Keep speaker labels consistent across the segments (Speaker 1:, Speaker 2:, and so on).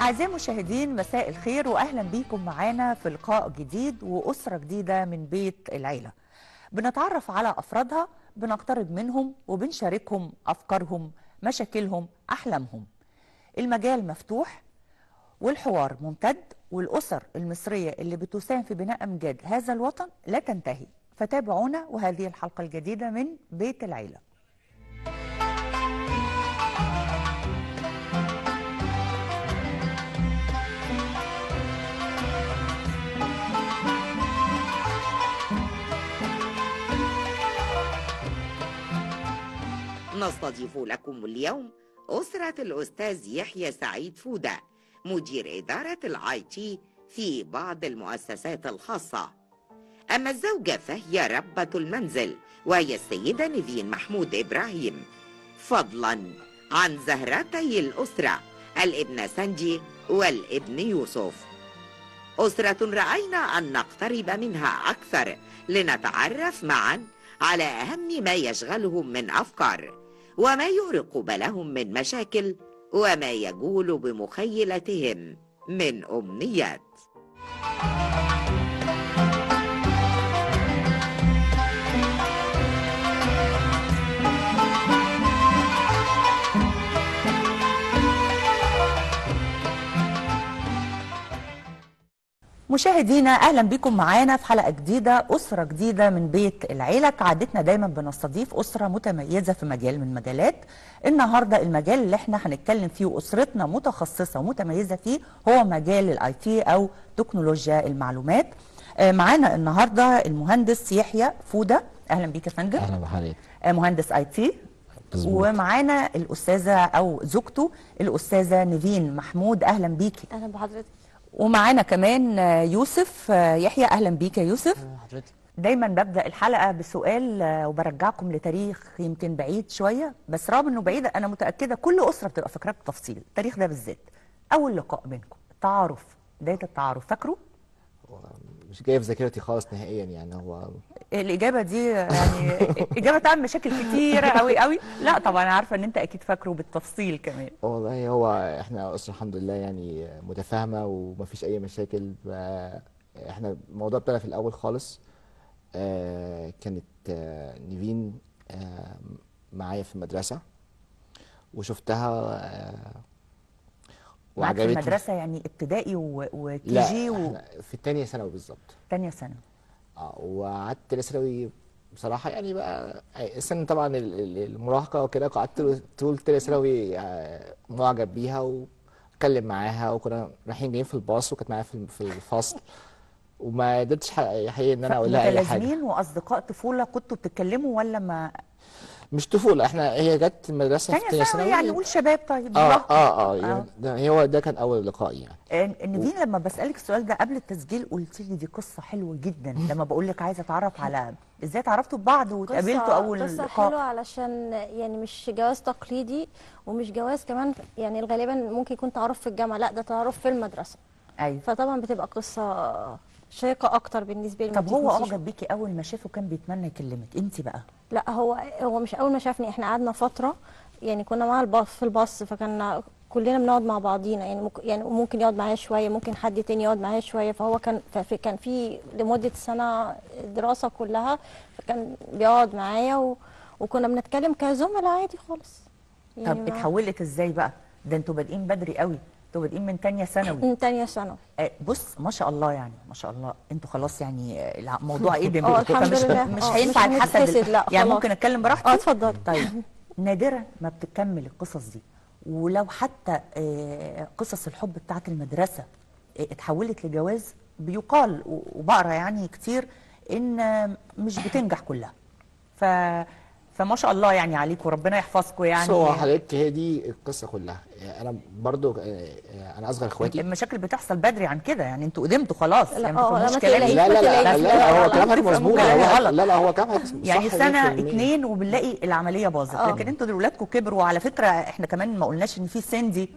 Speaker 1: أعزائي المشاهدين مساء الخير وأهلا بيكم معانا في لقاء جديد وأسرة جديدة من بيت العيلة بنتعرف على أفرادها بنقترب منهم وبنشاركهم أفكارهم مشاكلهم أحلامهم المجال مفتوح والحوار ممتد والأسر المصرية اللي بتساهم في بناء أمجاد هذا الوطن لا تنتهي فتابعونا وهذه الحلقة الجديدة من بيت العيلة
Speaker 2: نستضيف لكم اليوم أسرة الأستاذ يحيى سعيد فودة مدير إدارة الاي تي في بعض المؤسسات الخاصة أما الزوجة فهي ربة المنزل وهي السيدة نيفين محمود إبراهيم فضلا عن زهرتي الأسرة الابن سنجي والابن يوسف أسرة رأينا أن نقترب منها أكثر لنتعرف معا على أهم ما يشغلهم من أفكار وما يؤرق بالهم من مشاكل وما يجول بمخيلتهم من أمنيات
Speaker 1: مشاهدينا اهلا بكم معانا في حلقه جديده اسره جديده من بيت العيله كعادتنا دايما بنستضيف اسره متميزه في مجال من المجالات النهارده المجال اللي احنا هنتكلم فيه واسرتنا متخصصه ومتميزه فيه هو مجال الاي تي او تكنولوجيا المعلومات آه، معانا النهارده المهندس يحيى فوده اهلا بيك يا فندم
Speaker 3: اهلا بحضرتك
Speaker 1: آه، مهندس اي تي
Speaker 3: مظبوط.
Speaker 1: ومعانا الاستاذه او زوجته الاستاذه نيفين محمود اهلا بيكي
Speaker 4: اهلا بحضرتك
Speaker 1: ومعانا كمان آه، يوسف آه، يحيى اهلا بيك يا يوسف
Speaker 3: حضرتك
Speaker 1: دايما ببدا الحلقه بسؤال آه، وبرجعكم لتاريخ يمكن بعيد شويه بس رغم انه بعيد انا متاكده كل اسره بتبقى فاكراه بالتفصيل التاريخ ده بالذات اول لقاء بينكم التعارف بدايه التعارف فاكره
Speaker 3: مش جاي في ذاكرتي خالص نهائيا يعني هو
Speaker 1: الاجابه دي يعني اجابه تعمل مشاكل كتيره قوي قوي لا طبعا انا عارفه ان انت اكيد فاكره بالتفصيل كمان
Speaker 3: والله هو احنا اسره الحمد لله يعني متفاهمه ومفيش اي مشاكل ف- احنا الموضوع ابتدى في الاول خالص آه، كانت آه، نيفين آه، معايا في المدرسه وشفتها آه،
Speaker 1: معاك في
Speaker 3: وعجبتني
Speaker 1: المدرسه يعني ابتدائي و- وكي
Speaker 3: لا
Speaker 1: جي
Speaker 3: احنا في الثانيه ثانوي بالظبط
Speaker 1: وثانيه ثانوي
Speaker 3: اه وقعدت تانية ثانوي بصراحة يعني بقى السن طبعا ال- ال- المراهقة وكده قعدت طول تانية ثانوي آه، معجب بيها واتكلم معاها وكنا رايحين جايين في الباص وكانت معايا في في الفصل وما قدرتش ح- حقيقي ان انا اقول لها اي حاجة
Speaker 1: متلازمين واصدقاء طفوله كنتوا بتتكلموا ولا ما
Speaker 3: مش طفولة احنا هي جت المدرسة في
Speaker 1: ثانيه
Speaker 3: تانية
Speaker 1: ثانوي
Speaker 3: ثانوي
Speaker 1: يعني نقول شباب طيب
Speaker 3: اه
Speaker 1: مراهقة.
Speaker 3: اه اه يعني ده هو ده كان اول لقاء يعني
Speaker 1: آه، نيفين لما بسألك السؤال ده قبل التسجيل قلت لي دي قصة حلوة جدا لما بقول لك عايزة اتعرف على ازاي اتعرفتوا ببعض واتقابلتوا اول
Speaker 4: قصة
Speaker 1: لقاء
Speaker 4: حلوة علشان يعني مش جواز تقليدي ومش جواز كمان يعني غالبا ممكن يكون تعارف في الجامعة لا ده تعارف في المدرسة
Speaker 1: ايوه
Speaker 4: فطبعا بتبقى قصة شيقة أكتر بالنسبة لي ما
Speaker 1: طب هو
Speaker 4: بتتنسيش.
Speaker 1: اعجب بيكي اول ما شافه كان بيتمنى يكلمك انت بقى
Speaker 4: لا هو هو مش أول ما شافني احنا قعدنا فترة يعني كنا مع الباص في الباص فكنا كلنا بنقعد مع بعضينا يعني ممكن يعني ممكن يقعد معايا شوية ممكن حد تاني يقعد معايا شوية فهو كان ففي كان في لمدة سنة دراسة كلها فكان بيقعد معايا و وكنا بنتكلم كزملاء عادي خالص
Speaker 1: طب
Speaker 4: ما-
Speaker 1: اتحولت ازاي بقى ده انتوا بادئين بدري قوي انتوا بادئين من تانية ثانوي
Speaker 4: من تانية ثانوي
Speaker 1: آه، بص ما شاء الله يعني ما شاء الله انتوا خلاص يعني آه، الموضوع ايه ده
Speaker 4: اه الحمد
Speaker 1: فمش
Speaker 4: لله.
Speaker 1: مش
Speaker 4: اه،
Speaker 1: هينفع
Speaker 4: مش
Speaker 1: نحسد
Speaker 4: هنتحسد، لا،
Speaker 1: يعني
Speaker 4: خلاص.
Speaker 1: ممكن اتكلم براحتي
Speaker 4: اه اتفضل
Speaker 1: طيب نادرا ما بتكمل القصص دي ولو حتى آه، قصص الحب بتاعت المدرسة آه، اتحولت لجواز بيقال و- وبقرا يعني كتير ان آه، مش بتنجح كلها ف فما شاء الله يعني عليكم ربنا يحفظكم
Speaker 3: بس
Speaker 1: يعني
Speaker 3: هو حضرتك هي دي القصة كلها يعني انا برضو آه، آه، انا اصغر اخواتي
Speaker 1: المشاكل بتحصل بدري عن كده يعني انتوا قدمتوا خلاص
Speaker 4: لا،
Speaker 1: يعني
Speaker 4: اه،
Speaker 1: ما
Speaker 4: لا،
Speaker 1: تفهموش
Speaker 4: ما
Speaker 1: كلامي
Speaker 4: تقلقيش.
Speaker 3: لا لا لا
Speaker 4: تلاقيش.
Speaker 3: لا,
Speaker 4: لا،
Speaker 3: لا
Speaker 4: لا،
Speaker 3: هو
Speaker 4: لا،
Speaker 3: كلام حضرتك
Speaker 1: تفهموا
Speaker 3: مظبوط
Speaker 1: كلامي
Speaker 3: هو
Speaker 1: غلط.
Speaker 3: لا لا هو كلام حضرتك
Speaker 1: يعني
Speaker 3: صح
Speaker 1: سنه
Speaker 3: 100%.
Speaker 1: اتنين وبنلاقي العمليه باظت
Speaker 3: آه.
Speaker 1: لكن انتوا دلوقتي كبروا وعلى فكره احنا كمان ما قلناش ان في سندي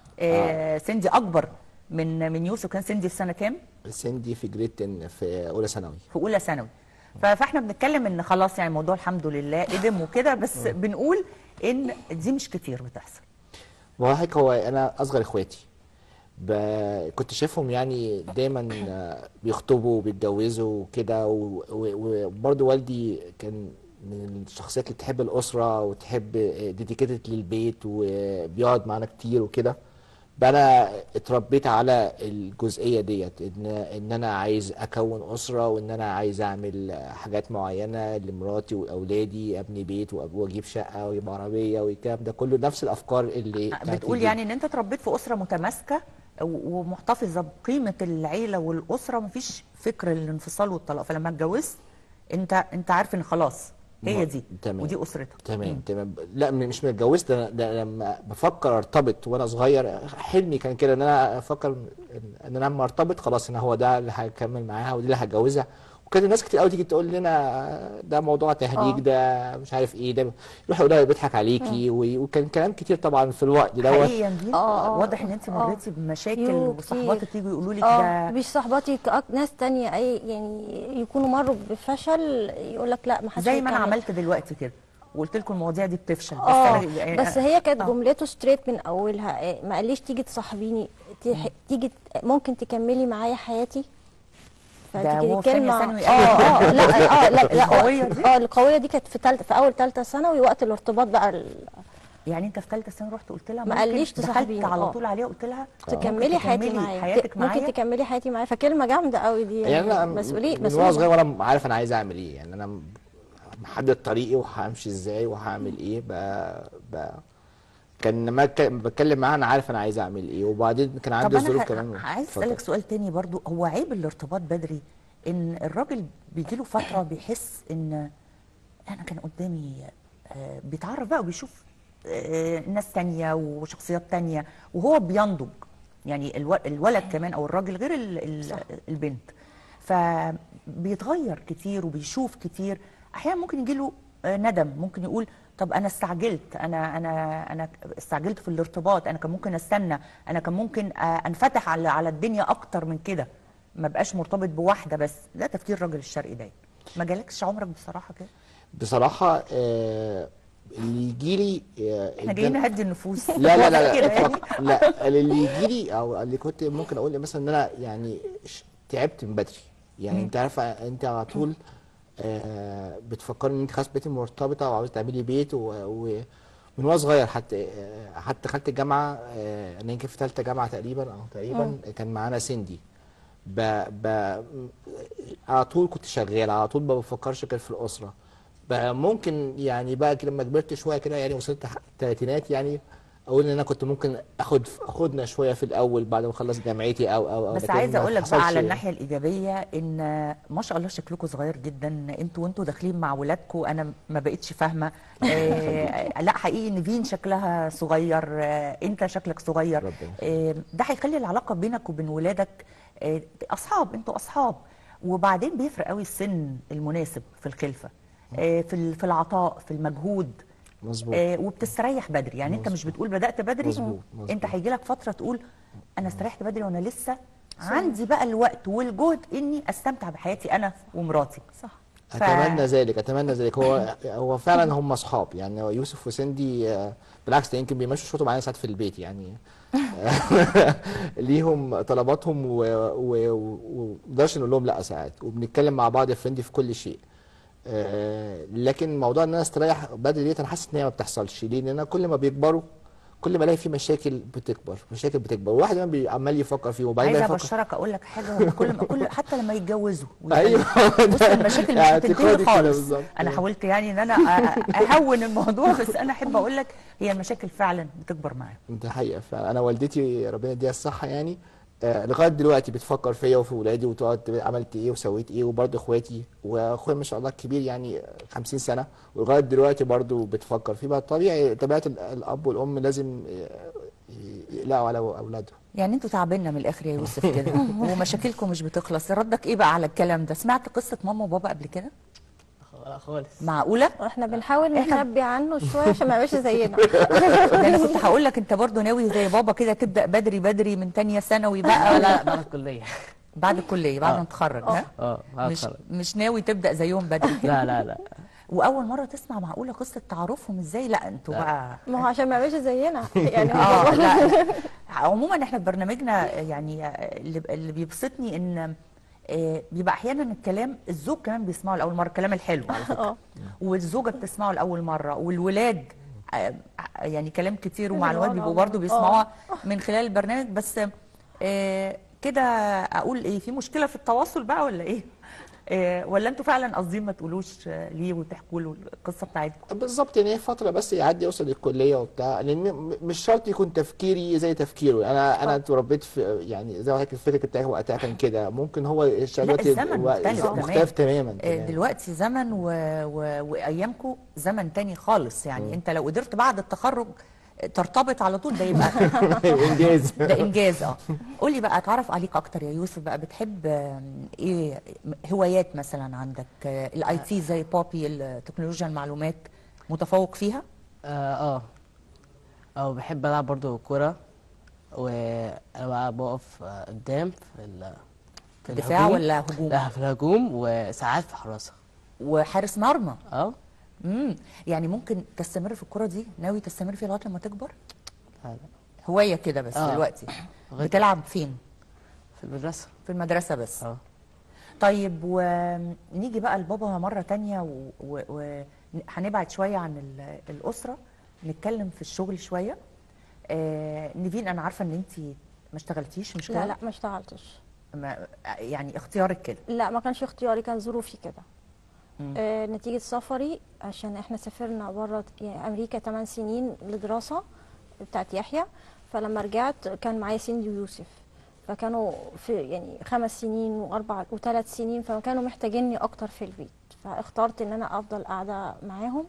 Speaker 1: آه سندي اكبر من من يوسف كان سندي في سنه كام؟
Speaker 3: سندي في جريد 10 في اولى ثانوي
Speaker 1: في اولى ثانوي ف- فاحنا بنتكلم ان خلاص يعني الموضوع الحمد لله قدم وكده بس بنقول ان دي مش كتير بتحصل
Speaker 3: وهيك هو انا اصغر اخواتي ب... كنت شايفهم يعني دايما آه، بيخطبوا وبيتجوزوا وكده و- و- وبرضه والدي كان من الشخصيات اللي تحب الأسرة وتحب ديديكيتد للبيت وبيقعد معانا كتير وكده بقى انا اتربيت على الجزئيه ديت ان ان انا عايز اكون اسره وان انا عايز اعمل حاجات معينه لمراتي واولادي ابني بيت وأب- واجيب شقه واجيب عربيه والكلام ده كله نفس الافكار اللي كانت
Speaker 1: بتقول
Speaker 3: في
Speaker 1: يعني ان انت اتربيت في اسره متماسكه و- ومحتفظه بقيمه العيله والاسره مفيش فكر الانفصال والطلاق فلما اتجوزت انت انت عارف ان خلاص هي
Speaker 3: ما-
Speaker 1: دي
Speaker 3: تمام.
Speaker 1: ودي اسرتك
Speaker 3: تمام
Speaker 1: مم.
Speaker 3: تمام لا م- مش متجوز ده أنا- ده أنا لما بفكر ارتبط وانا صغير حلمي كان كده ان انا افكر ان ان انا لما ارتبط خلاص ان هو ده اللي هكمل معاها ودي اللي هتجوزها وكانت الناس كتير قوي تيجي تقول لنا ده موضوع تهريج
Speaker 4: آه.
Speaker 3: ده مش عارف ايه ده يروح يقول لها بيضحك عليكي و- وكان كلام كتير طبعا في الوقت دوت
Speaker 1: حقيقيا دي
Speaker 4: آه، آه.
Speaker 1: واضح ان انت
Speaker 4: آه.
Speaker 1: مريتي بمشاكل
Speaker 4: يو،
Speaker 1: وصحباتك
Speaker 4: كتير.
Speaker 1: يجوا يقولوا لك
Speaker 4: اه
Speaker 1: ده
Speaker 4: مش صحباتي كأك- ناس تانية اي يعني يكونوا مروا بفشل يقول لك لا ما حدش
Speaker 1: زي ما انا
Speaker 4: هيكمل.
Speaker 1: عملت دلوقتي كده وقلت لكم المواضيع دي بتفشل بس
Speaker 4: اه
Speaker 1: أنا- يعني
Speaker 4: بس هي كانت
Speaker 1: آه.
Speaker 4: جملته ستريت من اولها إيه، ما قاليش تيجي تصاحبيني تيح- تيجي ت- ممكن تكملي معايا حياتي
Speaker 1: ده
Speaker 4: فتيجي
Speaker 1: وهو في تانية
Speaker 4: كلمة-
Speaker 1: ثانوي
Speaker 4: اه اه لا اه لا لا
Speaker 1: القوية دي؟
Speaker 4: اه القويه دي كانت في تالتة في اول ثالثه ثانوي وقت الارتباط بقى ال-
Speaker 1: يعني انت في ثالثه ثانوي رحت قلت لها
Speaker 4: ما
Speaker 1: ممكن
Speaker 4: قاليش
Speaker 1: دخلت
Speaker 4: تصاحبيني،
Speaker 1: على
Speaker 4: آه.
Speaker 1: طول عليها قلت لها ممكن
Speaker 4: تكملي حياتي
Speaker 1: تكملي
Speaker 4: معايا
Speaker 1: حياتك
Speaker 4: ممكن
Speaker 1: معايا
Speaker 4: تكملي حياتي معايا فكلمه جامده قوي دي
Speaker 3: يعني انا
Speaker 4: مسؤوليه
Speaker 3: من وانا صغير
Speaker 4: مسؤوليه
Speaker 3: وانا عارف انا عايز اعمل ايه يعني انا محدد طريقي وهمشي ازاي وهعمل ايه ب... ب... كان لما ك- بتكلم معاها انا عارف انا عايز اعمل ايه وبعدين كان
Speaker 1: طب
Speaker 3: عندي
Speaker 1: انا
Speaker 3: ظروف
Speaker 1: ه-
Speaker 3: كمان
Speaker 1: عايز
Speaker 3: اتفضل.
Speaker 1: اسالك سؤال تاني برضو هو عيب الارتباط بدري ان الراجل بيجي له فتره بيحس ان انا كان قدامي آه، بيتعرف بقى وبيشوف آه، ناس تانية وشخصيات تانية وهو بينضج يعني الو- الولد كمان او الراجل غير ال- ال- البنت فبيتغير كتير وبيشوف كتير احيانا ممكن يجيله آه، ندم ممكن يقول طب انا استعجلت انا انا انا استعجلت في الارتباط انا كان ممكن استنى انا كان ممكن آه، انفتح على على الدنيا اكتر من كده ما بقاش مرتبط بواحده بس ده تفكير الراجل الشرقي ده ما جالكش عمرك بصراحه كده
Speaker 3: بصراحه آه اللي يجي لي آه
Speaker 1: احنا جايين نهدي النفوس
Speaker 3: لا لا لا
Speaker 1: كده
Speaker 3: لا
Speaker 1: يعني.
Speaker 3: إطلاقاً. لا اللي يجي لي او اللي كنت ممكن اقول مثلا ان انا يعني ش- تعبت من بدري يعني انت عارفه انت على طول آه بتفكري ان انت خلاص بقيتي مرتبطه وعاوزه تعملي بيت و, و من وانا صغير حتى آه، حتى دخلت الجامعه آه، انا يمكن في ثالثه جامعه تقريبا او تقريبا كان معانا سندي ب... ب... على طول كنت شغال على طول ما بفكرش غير في الاسره بقى ممكن يعني بقى كده لما كبرت شويه كده يعني وصلت ح- الثلاثينات يعني اقول ان انا كنت ممكن اخد اخدنا شويه في الاول بعد ما اخلص جامعتي او او او
Speaker 1: بس
Speaker 3: لكن
Speaker 1: عايزه
Speaker 3: ما
Speaker 1: اقول لك بقى
Speaker 3: حصلش
Speaker 1: على الناحيه الايجابيه ان ما شاء الله شكلكم صغير جدا انتوا وانتوا داخلين مع ولادكم انا ما بقتش فاهمه آه لا حقيقي نيفين شكلها صغير آه انت شكلك صغير
Speaker 3: ربنا
Speaker 1: آه ده هيخلي العلاقه بينك وبين ولادك آه اصحاب انتوا اصحاب وبعدين بيفرق قوي السن المناسب في الخلفه آه في ال- في العطاء في المجهود
Speaker 3: مظبوط
Speaker 1: آه وبتستريح بدري يعني انت مش بتقول بدات بدري
Speaker 3: مظبوط، مظبوط.
Speaker 1: انت هيجي لك فتره تقول انا استريحت بدري وانا لسه عندي بقى الوقت والجهد اني استمتع بحياتي انا ومراتي
Speaker 4: صح
Speaker 1: ف-
Speaker 3: اتمنى ذلك اتمنى ذلك هو هو فعلا هم اصحاب يعني هو يوسف وسندي آه، بالعكس ده يمكن بيمشوا شوطه معايا ساعات في البيت يعني ليهم طلباتهم ومقدرش نقول لهم لا ساعات وبنتكلم مع بعض فريندي في كل شيء آه، لكن موضوع ان انا استريح بدري ديت انا حاسس ان هي ما بتحصلش ليه؟ لان انا كل ما بيكبروا كل ما الاقي في مشاكل بتكبر مشاكل بتكبر والواحد دايما بي- عمال يفكر فيه وبعدين
Speaker 1: عايزه
Speaker 3: بقى يفكر
Speaker 1: ابشرك اقول لك حاجه هم كل ما كل حتى لما يتجوزوا
Speaker 3: ايوه
Speaker 1: بص المشاكل مش
Speaker 3: اعتقادي
Speaker 1: هتنتهي
Speaker 3: كده
Speaker 1: خالص
Speaker 3: بالظبط.
Speaker 1: انا حاولت يعني ان انا أ- اهون الموضوع بس انا احب اقول لك هي المشاكل فعلا بتكبر معاهم
Speaker 3: ده حقيقة فعلا أنا والدتي ربنا يديها الصحة يعني آه لغاية دلوقتي بتفكر فيا وفي ولادي وتقعد تقول عملت إيه وسويت إيه وبرضه إخواتي وأخويا ما شاء الله كبير يعني 50 سنة ولغاية دلوقتي برضه بتفكر فيه بقى طبيعي طبيعة ال- الأب والأم لازم آه، يقلقوا على أولادهم
Speaker 1: يعني انتوا تعبنا من الاخر يا يوسف كده ومشاكلكم مش بتخلص ردك ايه بقى على الكلام ده سمعت قصه ماما وبابا قبل كده
Speaker 5: خالص
Speaker 1: معقوله
Speaker 4: احنا بنحاول
Speaker 1: إحنا-
Speaker 4: نخبي عنه شويه عشان ما يبقاش زينا
Speaker 1: ده انا كنت هقول لك انت برضو ناوي زي بابا كده تبدا بدري بدري من تانية ثانوي بقى
Speaker 5: لا لا بعد الكليه
Speaker 1: بعد الكليه بعد
Speaker 5: آه.
Speaker 1: ما تتخرج ها
Speaker 5: اه
Speaker 1: مش
Speaker 5: هتخرج
Speaker 1: مش ناوي تبدا زيهم بدري كده
Speaker 5: لا لا لا
Speaker 1: واول مره تسمع معقوله قصه تعارفهم ازاي لا انتوا بقى
Speaker 4: ما هو عشان ما يعملش زينا يعني
Speaker 1: اه
Speaker 4: هو
Speaker 1: لا عموما احنا في برنامجنا يعني اللي اللي بيبسطني ان آه، بيبقى احيانا الكلام الزوج كمان بيسمعه لاول مره الكلام الحلو على فكره
Speaker 4: اه
Speaker 1: والزوجه بتسمعه لاول مره والولاد آه، يعني كلام كتير
Speaker 4: أيوة،
Speaker 1: ومعلومات
Speaker 4: آه،
Speaker 1: بيبقوا
Speaker 4: آه.
Speaker 1: برضه بيسمعوها من خلال البرنامج بس آه، كده اقول ايه في مشكله في التواصل بقى ولا ايه آه، ولا انتوا فعلا قاصدين ما تقولوش آه، ليه وتحكوا له القصه بتاعتكم
Speaker 3: بالظبط يعني هي فتره بس يعدي يوصل الكليه وبتاع لان م- مش شرط يكون تفكيري زي تفكيره انا انا اتربيت في يعني زي ما قلت لك الفكر بتاعي وقتها كان كده ممكن هو شغال
Speaker 1: لا، الزمن مختلف تمام.
Speaker 3: مختلف تماما
Speaker 1: آه،
Speaker 3: تماماً.
Speaker 1: دلوقتي زمن و... و... وايامكم زمن تاني خالص يعني انت لو قدرت بعد التخرج ترتبط على طول ده يبقى
Speaker 3: انجاز
Speaker 1: ده انجاز اه قولي بقى اتعرف عليك اكتر يا يوسف بقى بتحب آم، ايه هوايات مثلا عندك الاي تي زي بوبي التكنولوجيا المعلومات متفوق فيها
Speaker 5: اه اه اه بحب العب برضو كوره وانا بقى بقف آه، قدام في ال في
Speaker 1: دفاع
Speaker 5: الهجوم.
Speaker 1: ولا هجوم
Speaker 5: لا في الهجوم وساعات في حراسه
Speaker 1: وحارس مرمى
Speaker 5: اه
Speaker 1: امم يعني ممكن تستمر في الكرة دي ناوي تستمر فيها لغايه لما تكبر
Speaker 5: لا، لا،
Speaker 1: هوايه كده بس
Speaker 5: آه.
Speaker 1: دلوقتي
Speaker 5: لغاية-
Speaker 1: بتلعب فين
Speaker 5: في المدرسه
Speaker 1: في المدرسه بس
Speaker 5: اه
Speaker 1: طيب ونيجي بقى لبابا مرة تانية وهنبعد شوية عن ال- الأسرة نتكلم في الشغل شوية آه نيفين أنا عارفة إن أنت ما اشتغلتيش مش كده؟
Speaker 4: لا لا ما اشتغلتش
Speaker 1: ما يعني اختيارك كده
Speaker 4: لا ما كانش اختياري كان ظروفي كده
Speaker 1: مم.
Speaker 4: آه نتيجة سفري عشان احنا سافرنا بره يعني امريكا 8 سنين لدراسة بتاعت يحيى فلما رجعت كان معايا سندي ويوسف فكانوا في يعني خمس سنين واربع وثلاث سنين فكانوا محتاجيني اكتر في البيت فاخترت ان انا افضل قاعدة معاهم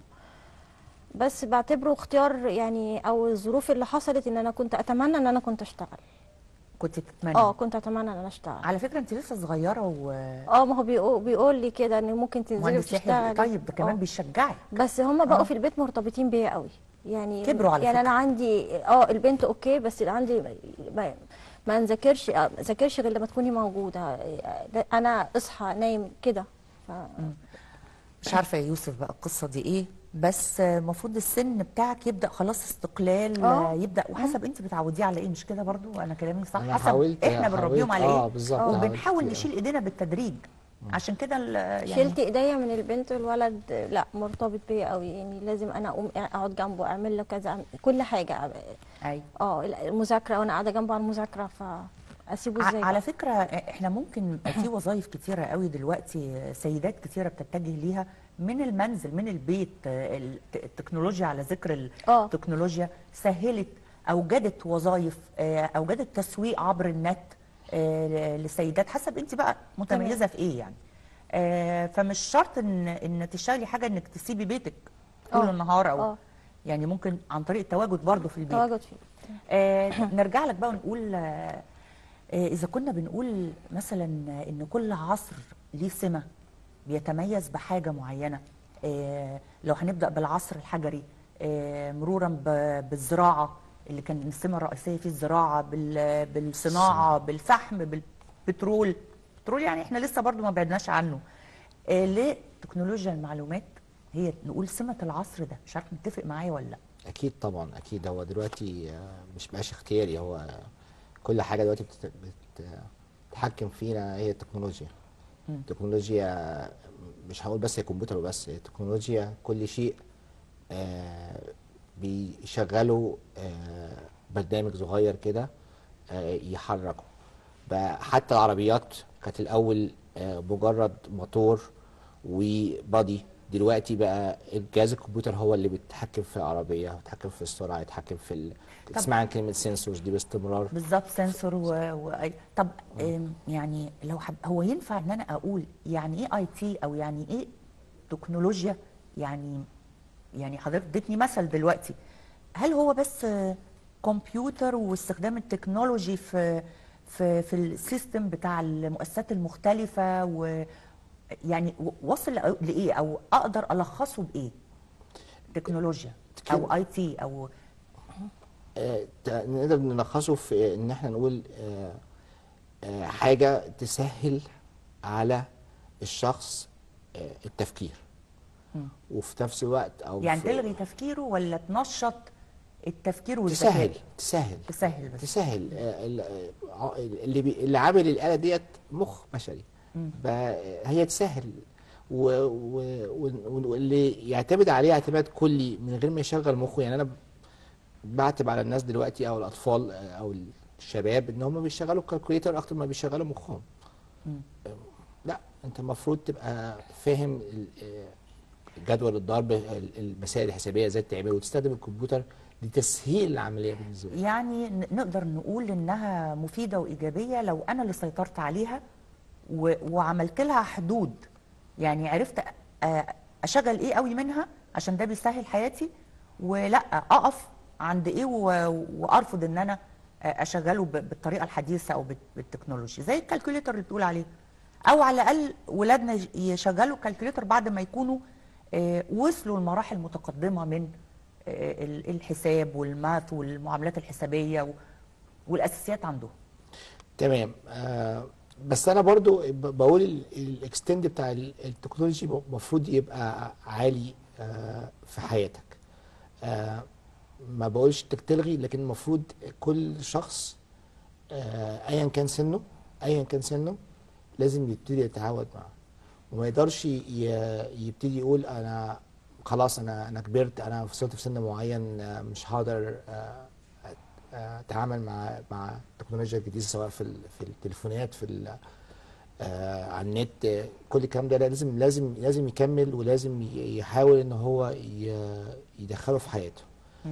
Speaker 4: بس بعتبره اختيار يعني او الظروف اللي حصلت ان انا كنت اتمنى ان انا كنت اشتغل
Speaker 1: كنت تتمنى
Speaker 4: اه كنت اتمنى ان انا اشتغل
Speaker 1: على فكرة أنت لسه صغيرة و
Speaker 4: اه ما هو بيقول, بيقول لي كده ان ممكن تنزلي
Speaker 1: مهندس يحيى
Speaker 4: وتشتغلي
Speaker 1: طيب ده كمان
Speaker 4: آه.
Speaker 1: بيشجعك
Speaker 4: بس هم بقوا
Speaker 1: آه.
Speaker 4: في البيت مرتبطين بيا قوي يعني
Speaker 1: كبروا على
Speaker 4: يعني
Speaker 1: فكرة.
Speaker 4: انا عندي اه البنت اوكي بس اللي عندي ما, ما نذاكرش آه، ما ذاكرش غير لما تكوني موجوده آه، ده انا اصحى نايم كده ف...
Speaker 1: مش عارفة يا يوسف بقى القصة دي إيه بس المفروض السن بتاعك يبدأ خلاص استقلال
Speaker 4: آه.
Speaker 1: يبدأ وحسب أنت بتعوديه على إيه مش كده برضو أنا كلامي صح
Speaker 3: أنا
Speaker 1: حسب
Speaker 3: حاولت-
Speaker 1: إحنا بنربيهم
Speaker 3: حاولت-
Speaker 1: على
Speaker 3: آه،
Speaker 1: إيه
Speaker 3: بالظبط، حاولت
Speaker 1: وبنحاول
Speaker 3: كتير.
Speaker 1: نشيل إيدينا بالتدريج عشان كده ال- يعني
Speaker 4: شلت ايديا من البنت والولد آه، لا مرتبط بيا قوي يعني لازم انا اقوم اقعد جنبه اعمل له كذا أعمل- كل حاجه
Speaker 1: أيوة.
Speaker 4: اه المذاكره وانا قاعده جنبه على المذاكره فاسيبه ازاي
Speaker 1: ع- على
Speaker 4: بقى؟
Speaker 1: فكرة احنا ممكن في وظائف كتيرة قوي دلوقتي سيدات كتيرة بتتجه ليها من المنزل من البيت الت- التكنولوجيا على ذكر
Speaker 4: آه.
Speaker 1: التكنولوجيا سهلت أوجدت وظائف آه، أوجدت تسويق عبر النت آه، للسيدات حسب انت بقى متميزة في ايه يعني آه، فمش شرط ان ان تشتغلي حاجة انك تسيبي بيتك طول
Speaker 4: آه.
Speaker 1: النهار او
Speaker 4: آه.
Speaker 1: يعني ممكن عن طريق التواجد برضه في البيت
Speaker 4: تواجد فيه
Speaker 1: آه نرجع لك بقى ونقول آه آه، إذا كنا بنقول مثلا إن كل عصر ليه سمة بيتميز بحاجة معينة آه لو هنبدأ بالعصر الحجري آه مرورا ب- بالزراعة اللي كان السمة الرئيسية فيه الزراعة بال- بالصناعة بالفحم بالبترول بترول يعني احنا لسه برضو ما بعدناش عنه آه ليه تكنولوجيا المعلومات هي نقول سمة العصر ده مش عارف متفق معايا ولا لا
Speaker 3: اكيد طبعا اكيد هو دلوقتي آه، مش بقاش اختياري هو كل حاجه دلوقتي بتت- بت- بتتحكم فينا هي التكنولوجيا التكنولوجيا مش هقول بس هي كمبيوتر وبس هي التكنولوجيا كل شيء آه، بيشغلوا آه، برنامج صغير كده آه، يحركه بقى حتى العربيات كانت الاول آه، مجرد موتور وبادي دلوقتي بقى الجهاز الكمبيوتر هو اللي بيتحكم في العربيه بيتحكم في السرعه يتحكم في ال... تسمع عن كلمه سنسورز دي باستمرار
Speaker 1: بالظبط سنسور و... و... طب آم، يعني لو حب... هو ينفع ان انا اقول يعني ايه اي تي او يعني ايه تكنولوجيا يعني يعني حضرتك اديتني مثل دلوقتي هل هو بس آه، كمبيوتر واستخدام التكنولوجي في في في السيستم بتاع المؤسسات المختلفة و يعني و- وصل لأ- لايه او اقدر الخصه بايه؟ تكنولوجيا او اي تي او
Speaker 3: آه، ت- نقدر نلخصه في ان احنا نقول آه، آه، حاجة تسهل على الشخص آه، التفكير وفي نفس الوقت او
Speaker 1: يعني
Speaker 3: في
Speaker 1: تلغي تفكيره ولا تنشط التفكير
Speaker 3: تسهل
Speaker 1: والذكاء
Speaker 3: تسهل
Speaker 1: تسهل بس
Speaker 3: تسهل آه، ال- آه، اللي بي اللي عامل الآلة ديت مخ بشري ب- هي تسهل و- و- و- واللي يعتمد عليه اعتماد كلي من غير ما يشغل مخه يعني انا بعتب على الناس دلوقتي او الاطفال آه، او الشباب ان هم بيشغلوا الكالكوليتر اكتر ما بيشغلوا مخهم آه، لا انت المفروض تبقى فاهم ال- آه، جدول الضرب ال- المسائل الحسابيه ازاي تعمله وتستخدم الكمبيوتر لتسهيل العمليه بالنسبه لك
Speaker 1: يعني ن- نقدر نقول انها مفيده وايجابيه لو انا اللي سيطرت عليها و... وعملت لها حدود يعني عرفت أ- اشغل ايه قوي منها عشان ده بيسهل حياتي ولا اقف عند ايه و... وارفض ان انا اشغله ب... بالطريقه الحديثه او بال- بالتكنولوجيا زي الكالكوليتر اللي بتقول عليه او على الاقل ولادنا يش- يشغلوا الكالكوليتر بعد ما يكونوا آه، وصلوا لمراحل متقدمه من آه، ال- الحساب والماث والمعاملات الحسابيه و- والاساسيات عندهم
Speaker 3: تمام آه بس انا برضو ب- بقول ال- الاكستند بتاع ال- التكنولوجي المفروض يبقى عالي آه في حياتك آه ما بقولش انك تلغي لكن المفروض كل شخص آه ايا كان سنه ايا كان سنه لازم يبتدي يتعود معاه وما يقدرش ي- يبتدي يقول انا خلاص انا انا كبرت انا وصلت في سن معين آه، مش هقدر آه، آه، اتعامل مع مع التكنولوجيا الجديده سواء في ال- في التليفونات في ال- آه، على النت آه، كل الكلام ده لازم لازم لازم يكمل ولازم ي- يحاول ان هو ي- يدخله في حياته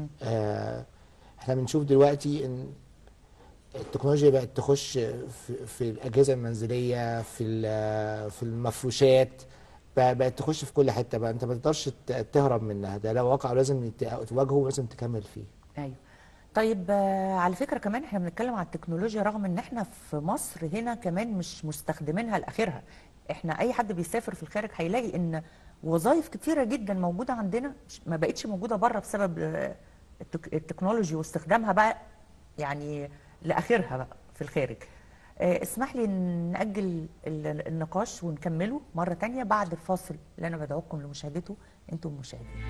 Speaker 3: آه، احنا بنشوف دلوقتي ان التكنولوجيا بقت تخش في, في الاجهزه المنزليه في ال- في المفروشات بقى- بقت تخش في كل حته بقى انت ما تقدرش ت- تهرب منها ده لو واقع لازم ت- تواجهه ولازم تكمل فيه
Speaker 1: ايوه طيب آه، على فكره كمان احنا بنتكلم على التكنولوجيا رغم ان احنا في مصر هنا كمان مش مستخدمينها لاخرها احنا اي حد بيسافر في الخارج هيلاقي ان وظائف كتيره جدا موجوده عندنا مش- ما بقتش موجوده بره بسبب آه، التك- التكنولوجي واستخدامها بقى يعني لاخرها بقى في الخارج آه، اسمح لي نأجل ال- النقاش ونكمله مرة تانية بعد الفاصل اللي أنا بدعوكم لمشاهدته أنتم المشاهدين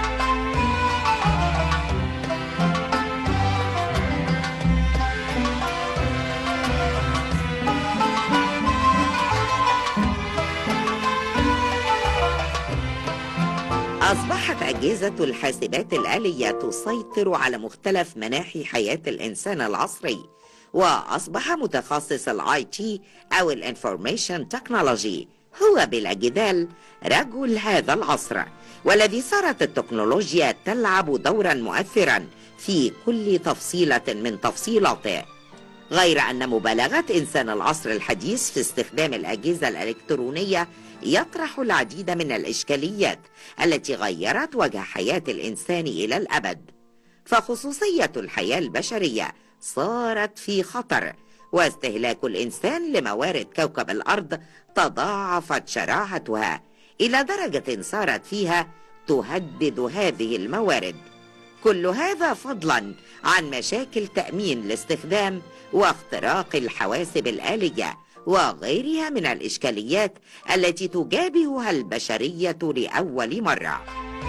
Speaker 2: أصبحت أجهزة الحاسبات الآلية تسيطر على مختلف مناحي حياة الإنسان العصري وأصبح متخصص الاي تي أو الانفورميشن تكنولوجي هو بلا جدال رجل هذا العصر والذي صارت التكنولوجيا تلعب دورا مؤثرا في كل تفصيلة من تفصيلاته غير أن مبالغة إنسان العصر الحديث في استخدام الأجهزة الإلكترونية يطرح العديد من الإشكاليات التي غيرت وجه حياة الإنسان إلى الأبد فخصوصية الحياة البشرية صارت في خطر واستهلاك الإنسان لموارد كوكب الأرض تضاعفت شراهتها إلى درجة صارت فيها تهدد هذه الموارد كل هذا فضلا عن مشاكل تأمين الاستخدام واختراق الحواسب الآلية وغيرها من الإشكاليات التي تجابهها البشرية لأول مرة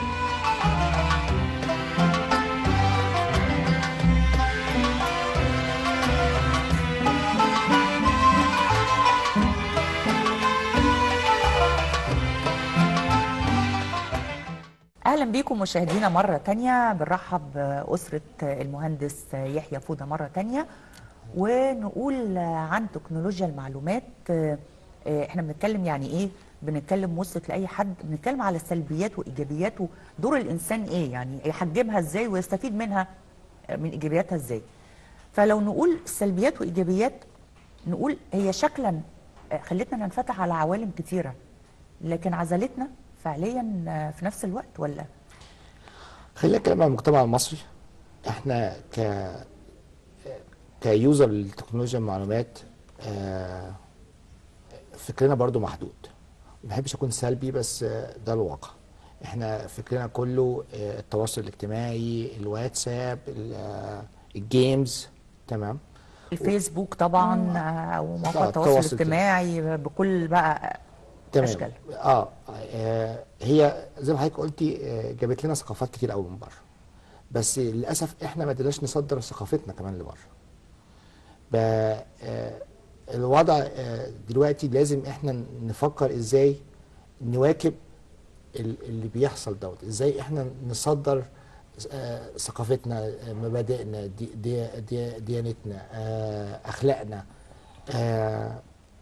Speaker 1: اهلا بيكم مشاهدينا مره تانية بنرحب باسره المهندس يحيى فوده مره تانية ونقول عن تكنولوجيا المعلومات احنا بنتكلم يعني ايه بنتكلم وصلت لاي حد بنتكلم على سلبيات وايجابيات ودور الانسان ايه يعني يحجمها ازاي ويستفيد منها من ايجابياتها ازاي فلو نقول سلبيات وايجابيات نقول هي شكلا خلتنا ننفتح على عوالم كتيره لكن عزلتنا فعليا في نفس الوقت ولا
Speaker 3: خلينا نتكلم عن المجتمع المصري احنا ك كيوزر للتكنولوجيا المعلومات آه، فكرنا برضو محدود ما بحبش اكون سلبي بس آه، ده الواقع احنا فكرنا كله آه، التواصل الاجتماعي الواتساب ال- آه، الجيمز تمام
Speaker 1: الفيسبوك طبعا او مواقع
Speaker 3: آه،
Speaker 1: التواصل
Speaker 3: التواصل
Speaker 1: الاجتماعي بكل بقى
Speaker 3: تمام
Speaker 1: اشكال
Speaker 3: اه آه، هي زي ما حضرتك قلتي آه، جابت لنا ثقافات كتير قوي من بره بس للاسف احنا ما قدرناش نصدر ثقافتنا كمان لبره ب- آه، الوضع آه، دلوقتي لازم احنا نفكر ازاي نواكب ال- اللي بيحصل دوت ازاي احنا نصدر آه، ثقافتنا آه، مبادئنا دي دي دي ديانتنا آه، اخلاقنا آه،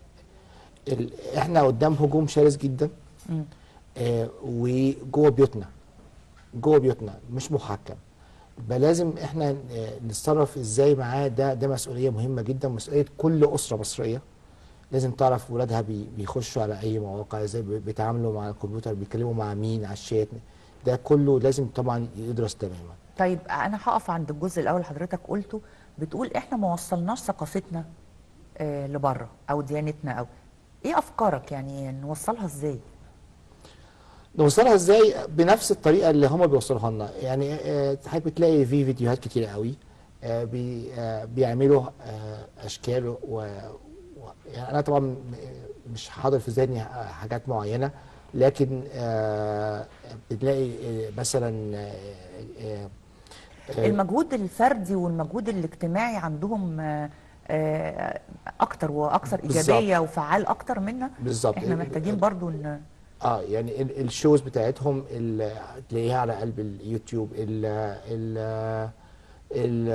Speaker 3: ال- احنا قدام هجوم شرس جدا
Speaker 1: مم.
Speaker 3: آه، وجوه بيوتنا جوه بيوتنا مش محكم يبقى لازم احنا آه، نتصرف ازاي معاه ده ده مسؤوليه مهمه جدا مسؤوليه كل اسره مصريه لازم تعرف ولادها بي- بيخشوا على اي مواقع ازاي بي- بيتعاملوا مع الكمبيوتر بيتكلموا مع مين على الشات ده كله لازم طبعا يدرس تماما
Speaker 1: طيب انا هقف عند الجزء الاول حضرتك قلته بتقول احنا ما وصلناش ثقافتنا آه لبره او ديانتنا او ايه افكارك يعني نوصلها ازاي
Speaker 3: نوصلها ازاي بنفس الطريقه اللي هم بيوصلوها لنا يعني آه، حضرتك بتلاقي في فيديوهات كتير قوي آه، بي آه، بيعملوا آه، اشكال و و- يعني انا طبعا م- مش حاضر في ذهني حاجات معينه لكن آه، بتلاقي آه، مثلا آه، آه، آه،
Speaker 1: المجهود الفردي والمجهود الاجتماعي عندهم آه، آه، اكتر واكثر
Speaker 3: بالظبط.
Speaker 1: ايجابيه وفعال اكتر منا
Speaker 3: بالظبط
Speaker 1: احنا محتاجين برضو ان
Speaker 3: اه يعني ال- الشوز بتاعتهم ال- تلاقيها على قلب اليوتيوب ال ال ال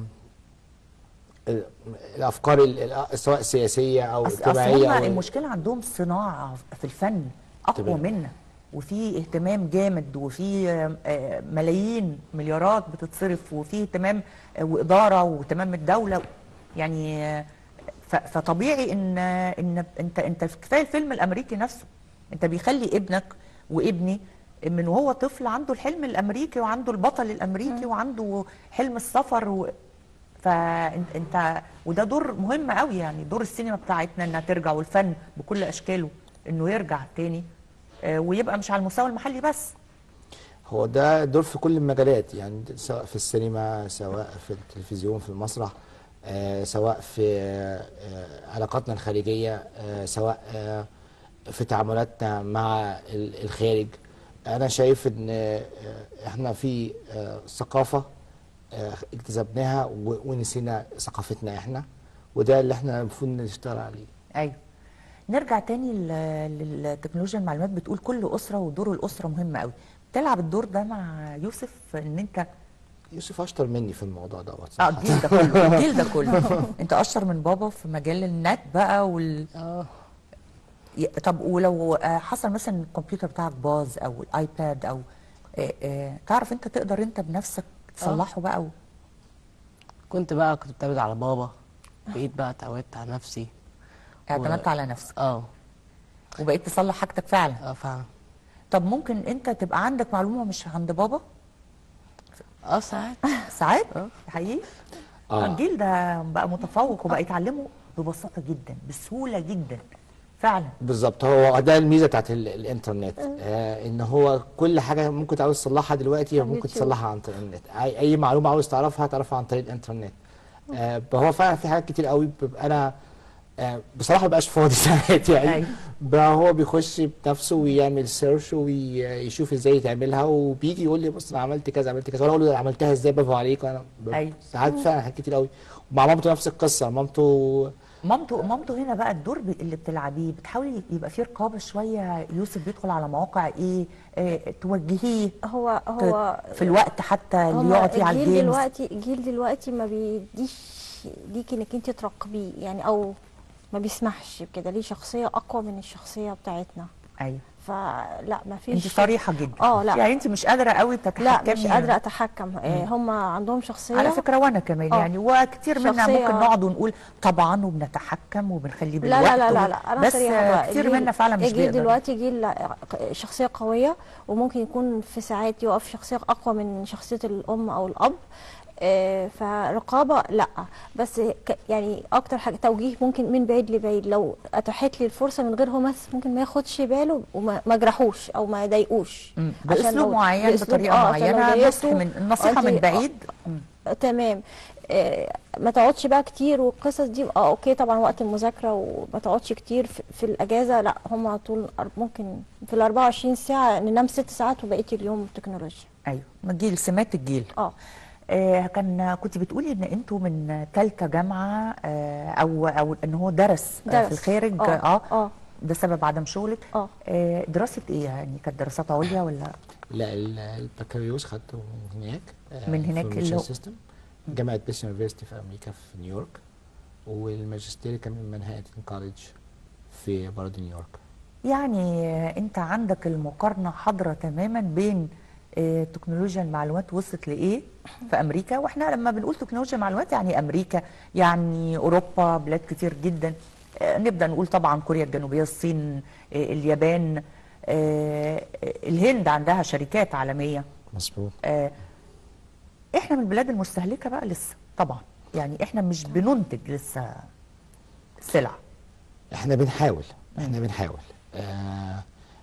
Speaker 3: ال- الافكار ال- ال- سواء سياسيه او
Speaker 1: أصل أصل
Speaker 3: اجتماعيه
Speaker 1: هم
Speaker 3: او
Speaker 1: المشكله عندهم صناعه في الفن اقوى
Speaker 3: تمام.
Speaker 1: منا وفي اهتمام جامد وفي آه، آه، ملايين مليارات بتتصرف وفي اهتمام آه، واداره واهتمام الدوله يعني آه، ف- فطبيعي ان ان انت انت كفايه الفيلم الامريكي نفسه انت بيخلي ابنك وابني من وهو طفل عنده الحلم الامريكي وعنده البطل الامريكي وعنده حلم السفر و... فانت وده دور مهم قوي يعني دور السينما بتاعتنا انها ترجع والفن بكل اشكاله انه يرجع تاني آه، ويبقى مش على المستوى المحلي بس
Speaker 3: هو ده دور في كل المجالات يعني سواء في السينما سواء في التلفزيون في المسرح آه سواء في آه علاقاتنا الخارجيه آه سواء آه في تعاملاتنا مع ال- الخارج انا شايف ان آه احنا في آه ثقافه آه اكتسبناها و- ونسينا ثقافتنا احنا وده اللي احنا المفروض نشتغل عليه
Speaker 1: ايوه نرجع تاني ل- للتكنولوجيا المعلومات بتقول كل اسره ودور الاسره مهم قوي بتلعب الدور ده مع يوسف ان انت
Speaker 3: يوسف اشطر مني في الموضوع دوت
Speaker 1: اه
Speaker 3: صراحة.
Speaker 1: الجيل ده كله الجيل ده كله انت اشطر من بابا في مجال النت بقى وال
Speaker 5: اه
Speaker 1: ي- طب ولو آه، حصل مثلا الكمبيوتر بتاعك باظ او الايباد او آه، آه، تعرف انت تقدر انت بنفسك تصلحه بقى و...
Speaker 5: كنت بقى كنت بتعود على بابا بقيت بقى اتعودت على نفسي
Speaker 1: اعتمدت على نفسك
Speaker 5: اه
Speaker 1: وبقيت تصلح حاجتك فعلا
Speaker 5: اه فعلا
Speaker 1: طب ممكن انت تبقى عندك معلومه مش عند بابا
Speaker 5: اه ساعات
Speaker 1: ساعات
Speaker 5: اه.
Speaker 1: حقيقي
Speaker 3: آه.
Speaker 1: الجيل ده بقى متفوق وبقى يتعلمه ببساطه جدا بسهوله جدا فعلا
Speaker 3: بالظبط هو ده الميزه بتاعت ال- الانترنت آه ان هو كل حاجه ممكن عاوز تصلحها دلوقتي
Speaker 4: على
Speaker 3: ممكن
Speaker 4: اليوتيوب.
Speaker 3: تصلحها عن طريق النت اي أي معلومه عاوز تعرفها تعرفها عن طريق الانترنت آه هو فعلا في حاجات كتير قوي ببقى انا آه بصراحه ما بقاش فاضي ساعات يعني
Speaker 1: أيوة.
Speaker 3: بقى هو بيخش بنفسه ويعمل سيرش ويشوف ازاي تعملها وبيجي يقول لي بص انا عملت كذا عملت كذا وانا اقول له عملتها ازاي برافو عليك وانا ب-
Speaker 1: أيوة.
Speaker 3: ساعات فعلا حاجات كتير قوي ومع مامته نفس القصه مامته
Speaker 1: مامته مامته هنا بقى الدور ب- اللي بتلعبيه بتحاولي يبقى فيه رقابه شويه يوسف بيدخل على مواقع ايه آه توجهيه
Speaker 4: هو هو
Speaker 1: في الوقت حتى اللي
Speaker 4: هما
Speaker 1: يقعد فيه على
Speaker 4: الجيل
Speaker 1: الجيمز
Speaker 4: دلوقتي الجيل دلوقتي ما بيديش ليكي انك انت تراقبيه يعني او ما بيسمحش بكده ليه شخصيه اقوى من الشخصيه بتاعتنا
Speaker 1: ايوه
Speaker 4: فلا ما فيش
Speaker 1: انت صريحه جدا
Speaker 4: اه لا
Speaker 1: يعني انت مش قادره قوي تتحكمي
Speaker 4: لا مش قادره اتحكم آه، هم عندهم شخصيه
Speaker 1: على فكره وانا كمان
Speaker 4: آه.
Speaker 1: يعني وكتير منا
Speaker 4: شخصية-
Speaker 1: ممكن نقعد ونقول طبعا وبنتحكم وبنخليه
Speaker 4: لا
Speaker 1: بالوقت
Speaker 4: لا لا لا,
Speaker 1: وب-
Speaker 4: لا انا
Speaker 1: بس
Speaker 4: صريحه
Speaker 1: آه،
Speaker 4: بقى.
Speaker 1: كتير
Speaker 4: الجيل-
Speaker 1: منا فعلا مش
Speaker 4: الجيل
Speaker 1: بيقدر
Speaker 4: دلوقتي جيل لا، شخصيه قويه وممكن يكون في ساعات يقف شخصيه اقوى من شخصيه الام او الاب آه، فرقابه لا بس ك- يعني اكتر حاجه توجيه ممكن من بعيد لبعيد لو اتاحت لي الفرصه من غير هو بس ممكن ما ياخدش باله وما ما جرحوش او ما يضايقوش
Speaker 1: مم.
Speaker 4: عشان
Speaker 1: باسلوب
Speaker 4: لو-
Speaker 1: معين
Speaker 4: بأسلوب-
Speaker 1: بطريقه
Speaker 4: آه، عشان لو
Speaker 1: معينه
Speaker 4: ضايقته
Speaker 1: نصح من النصيحه
Speaker 4: وأنت-
Speaker 1: من بعيد مم.
Speaker 4: تمام آه، ما تقعدش بقى كتير والقصص دي اه اوكي طبعا وقت المذاكره وما تقعدش كتير في, في الاجازه لا هم على طول أر- ممكن في ال 24 ساعه ننام ست ساعات وبقيه اليوم تكنولوجيا
Speaker 1: ايوه من جيل سمات الجيل
Speaker 4: اه
Speaker 1: آه كان كنت بتقولي ان انتوا من ثالثه جامعه آه او او ان هو درس, آه في
Speaker 4: درس.
Speaker 1: الخارج
Speaker 4: آه،
Speaker 1: اه,
Speaker 4: آه.
Speaker 1: ده سبب عدم شغلك
Speaker 4: اه
Speaker 1: آه دراسه ايه يعني كانت دراسات عليا ولا
Speaker 3: لا ال- البكالوريوس خدته من هناك آه،
Speaker 1: من هناك
Speaker 3: في
Speaker 1: اللي هو-
Speaker 3: سيستم جامعة بيس يونيفرستي في أمريكا في نيويورك والماجستير كان من مانهاتن كوليدج في برضه نيويورك
Speaker 1: يعني آه، انت عندك المقارنه حاضره تماما بين آه، تكنولوجيا المعلومات وصلت لايه في امريكا واحنا لما بنقول تكنولوجيا المعلومات يعني امريكا يعني اوروبا بلاد كتير جدا آه، نبدا نقول طبعا كوريا الجنوبيه الصين آه، اليابان آه، الهند عندها شركات عالميه
Speaker 3: مظبوط
Speaker 1: آه، احنا من البلاد المستهلكه بقى لسه طبعا يعني احنا مش بننتج لسه سلع
Speaker 3: احنا بنحاول احنا بنحاول آه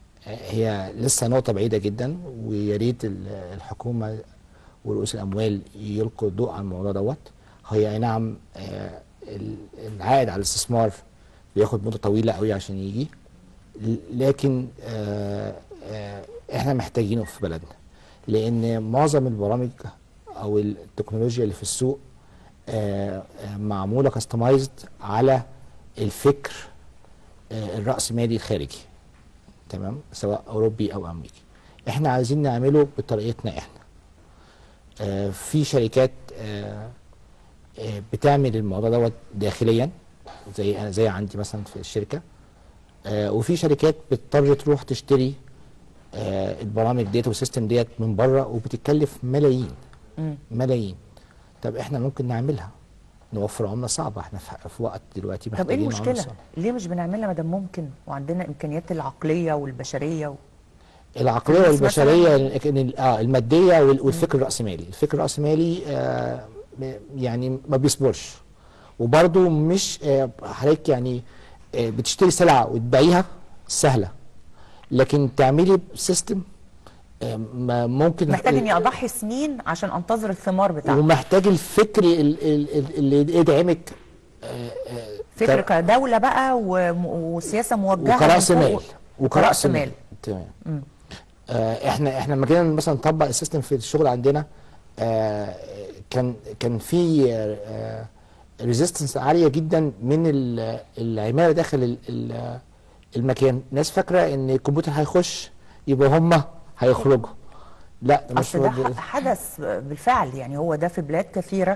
Speaker 3: هي لسه نقطة بعيدة جدا ويا ريت ال- الحكومة ورؤوس الأموال يلقوا الضوء على الموضوع دوت هي أي نعم آه ال- العائد على الاستثمار بياخد مدة طويلة قوي عشان يجي ل- لكن آه آه احنا محتاجينه في بلدنا لأن معظم البرامج أو التكنولوجيا اللي في السوق آه آه معمولة كاستمايزد على الفكر آه، الرأسمالي الخارجي تمام سواء أوروبي أو أمريكي احنا عايزين نعمله بطريقتنا احنا آه، في شركات آه، آه، بتعمل الموضوع دوت داخليا زي أنا زي عندي مثلا في الشركة آه، وفي شركات بتضطر تروح تشتري آه، البرامج ديت والسيستم ديت من بره وبتتكلف ملايين
Speaker 1: مم.
Speaker 3: ملايين طب احنا ممكن نعملها نوفر عملة صعبة احنا في في وقت دلوقتي
Speaker 1: طب ايه
Speaker 3: محتاجين عملة
Speaker 1: المشكله
Speaker 3: صعبة.
Speaker 1: ليه مش بنعملها ما دام ممكن وعندنا امكانيات العقليه والبشريه و...
Speaker 3: العقليه
Speaker 1: الناس
Speaker 3: والبشريه ال- ال- اه الماديه وال- والفكر الراسمالي الفكر الراسمالي آه م- يعني ما بيصبرش وبرده مش آه حضرتك يعني آه بتشتري سلعه وتبيعيها سهله لكن تعملي سيستم آه ما ممكن
Speaker 1: محتاج اني اضحي سنين عشان انتظر الثمار بتاعته
Speaker 3: ومحتاج الفكر ال- ال- ال- اللي يدعمك آه آه
Speaker 1: فكر
Speaker 3: كر-
Speaker 1: كدوله بقى وم- وسياسه موجهه
Speaker 3: وكراس
Speaker 1: من فوق.
Speaker 3: مال
Speaker 1: وكراس مال
Speaker 3: تمام
Speaker 1: مم.
Speaker 3: آه احنا احنا لما جينا مثلا نطبق السيستم في الشغل عندنا آه كان كان في ريزيستنس عاليه جدا من ال- العماله داخل ال- ال- المكان ناس فاكره ان الكمبيوتر هيخش يبقى هم هيخرجوا لا ده مش
Speaker 1: اصل ده
Speaker 3: هو
Speaker 1: ح- حدث بالفعل يعني هو ده في بلاد كثيره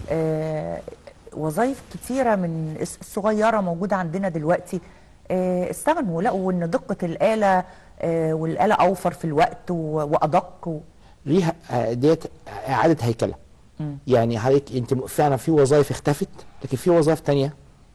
Speaker 1: آه وظائف كثيره من الس- الصغيره موجوده عندنا دلوقتي آه استغنوا لقوا ان دقه الاله آه والاله اوفر في الوقت و- وادق و...
Speaker 3: ليها آه، ديت اعاده هيكله
Speaker 1: مم.
Speaker 3: يعني حضرتك انت م- فعلا في وظائف اختفت لكن في وظائف تانية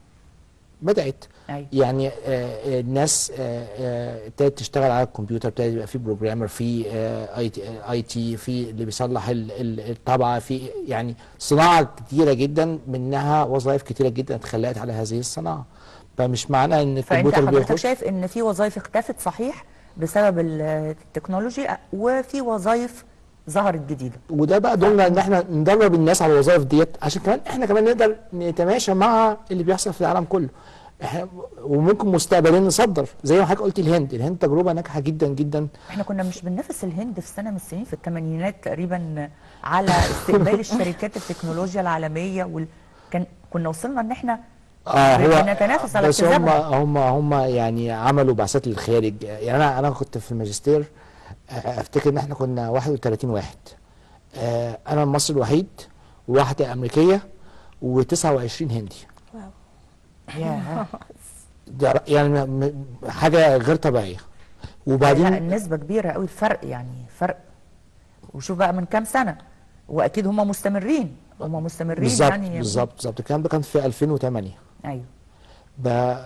Speaker 3: بدات
Speaker 1: أيوة.
Speaker 3: يعني آه، آه، الناس آه، آه، ابتدت تشتغل على الكمبيوتر ابتدى يبقى في بروجرامر في اي تي اي تي في اللي بيصلح ال- ال- الطبعه في يعني صناعه كتيره جدا منها وظائف كتيره جدا اتخلقت على هذه الصناعه فمش معنى ان
Speaker 1: فانت
Speaker 3: الكمبيوتر
Speaker 1: حضرتك
Speaker 3: بيخش
Speaker 1: شايف ان في وظائف اختفت صحيح بسبب ال- التكنولوجي وفي وظائف ظهرت جديده
Speaker 3: وده بقى دورنا ان احنا ندرب الناس على الوظائف ديت عشان كمان احنا كمان نقدر نتماشى مع اللي بيحصل في العالم كله احنا وممكن مستقبليا نصدر زي ما حضرتك قلت الهند الهند تجربه ناجحه جدا جدا
Speaker 1: احنا كنا مش بننافس الهند في سنه من السنين في الثمانينات تقريبا على استقبال الشركات التكنولوجيا العالميه وال... كان كنا وصلنا ان احنا
Speaker 3: اه هو
Speaker 1: بنتنافس على
Speaker 3: بس هم
Speaker 1: اكتسابها
Speaker 3: هم هم يعني عملوا بعثات للخارج يعني انا انا كنت في الماجستير آه، افتكر ان احنا كنا 31 واحد آه، انا المصري الوحيد وواحده امريكيه و29 هندي
Speaker 4: واو
Speaker 1: ياه.
Speaker 3: ده ر- يعني م- م- حاجه غير طبيعيه
Speaker 1: لا
Speaker 3: وبعدين
Speaker 1: النسبه كبيره قوي الفرق يعني فرق وشوف بقى من كام سنه واكيد هم مستمرين هم مستمرين
Speaker 3: بالظبط
Speaker 1: يعني
Speaker 3: بالظبط بالظبط الكلام ده كان في 2008
Speaker 1: ايوه
Speaker 3: ب...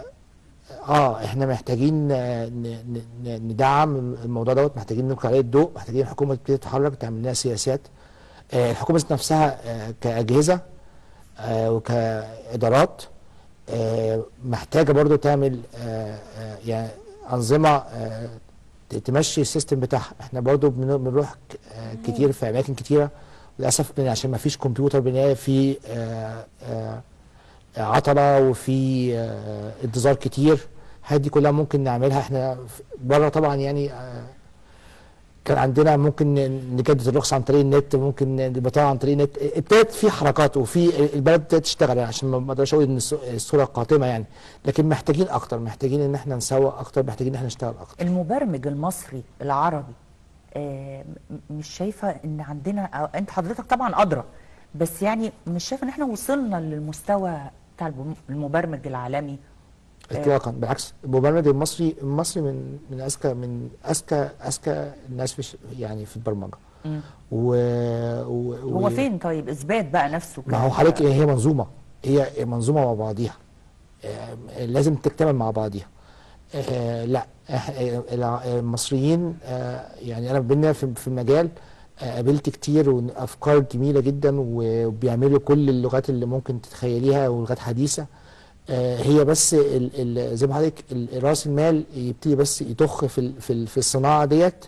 Speaker 3: اه احنا محتاجين آه، ن... ن... ن- ندعم الموضوع دوت محتاجين نلقي عليه الضوء محتاجين الحكومه تبتدي تتحرك تعمل لنا سياسات آه الحكومه ذات نفسها آه كاجهزه آه وكادارات آه محتاجه برضو تعمل آه آه يعني انظمه آه ت- تمشي السيستم بتاعها احنا برضو بن- بنروح ك- آه كتير في اماكن كتيره للاسف بن- عشان ما فيش كمبيوتر بنلاقي في آه، آه، عطله وفي آه، انتظار كتير الحاجات دي كلها ممكن نعملها احنا بره طبعا يعني آه، كان عندنا ممكن نجدد الرخصه عن طريق النت ممكن البطاقه عن طريق النت ابتدت في حركات وفي البلد ابتدت تشتغل يعني عشان ما ما اقدرش اقول ان الص- الصوره قاتمه يعني لكن محتاجين اكتر محتاجين ان احنا نسوق اكتر محتاجين ان احنا نشتغل اكتر
Speaker 1: المبرمج المصري العربي آه، م- مش شايفه ان عندنا أو انت حضرتك طبعا ادرى بس يعني مش شايفه ان احنا وصلنا للمستوى بتاع الب- المبرمج العالمي
Speaker 3: اطلاقا بالعكس المبرمج المصري المصري من من اذكى من اذكى اذكى الناس في ش- يعني في البرمجه
Speaker 1: مم.
Speaker 3: و, و...
Speaker 1: هو فين طيب اثبات بقى نفسه
Speaker 3: ما هو
Speaker 1: كده.
Speaker 3: حضرتك هي منظومه هي منظومه مع بعضيها آه، لازم تكتمل مع بعضيها آه، لا إح- آه، الع- المصريين آه، يعني انا بينا في في المجال آه، قابلت كتير وافكار جميله جدا وبيعملوا كل اللغات اللي ممكن تتخيليها ولغات حديثه آه، هي بس ال ال زي ما حضرتك ال- راس المال يبتدي بس يضخ في ال- في ال- في الصناعه ديت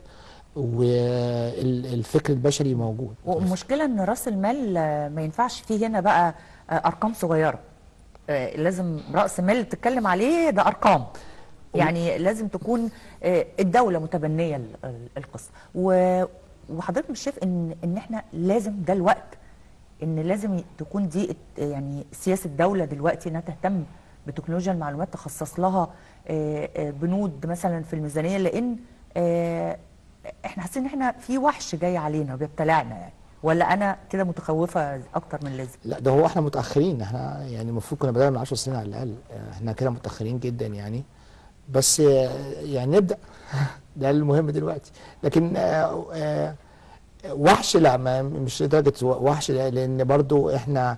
Speaker 3: والفكر البشري موجود
Speaker 1: والمشكله ان راس المال آه، ما ينفعش فيه هنا بقى آه، ارقام صغيره آه، لازم راس المال اللي بتتكلم عليه ده ارقام يعني لازم تكون آه، الدوله متبنيه ال- ال- القصه و- وحضرتك مش شايف ان ان احنا لازم ده الوقت ان لازم تكون دي ات- يعني سياسه الدوله دلوقتي انها تهتم بتكنولوجيا المعلومات تخصص لها آه، آه، بنود مثلا في الميزانيه لان آه، احنا حاسين ان احنا في وحش جاي علينا بيبتلعنا يعني ولا انا كده متخوفه اكتر من اللازم
Speaker 3: لا ده هو احنا متاخرين احنا يعني المفروض كنا بدأنا من 10 سنين على الاقل احنا كده متاخرين جدا يعني بس آه، يعني نبدا ده المهم دلوقتي لكن آه، آه، وحش لا ما مش لدرجه وحش لا، لان برضو احنا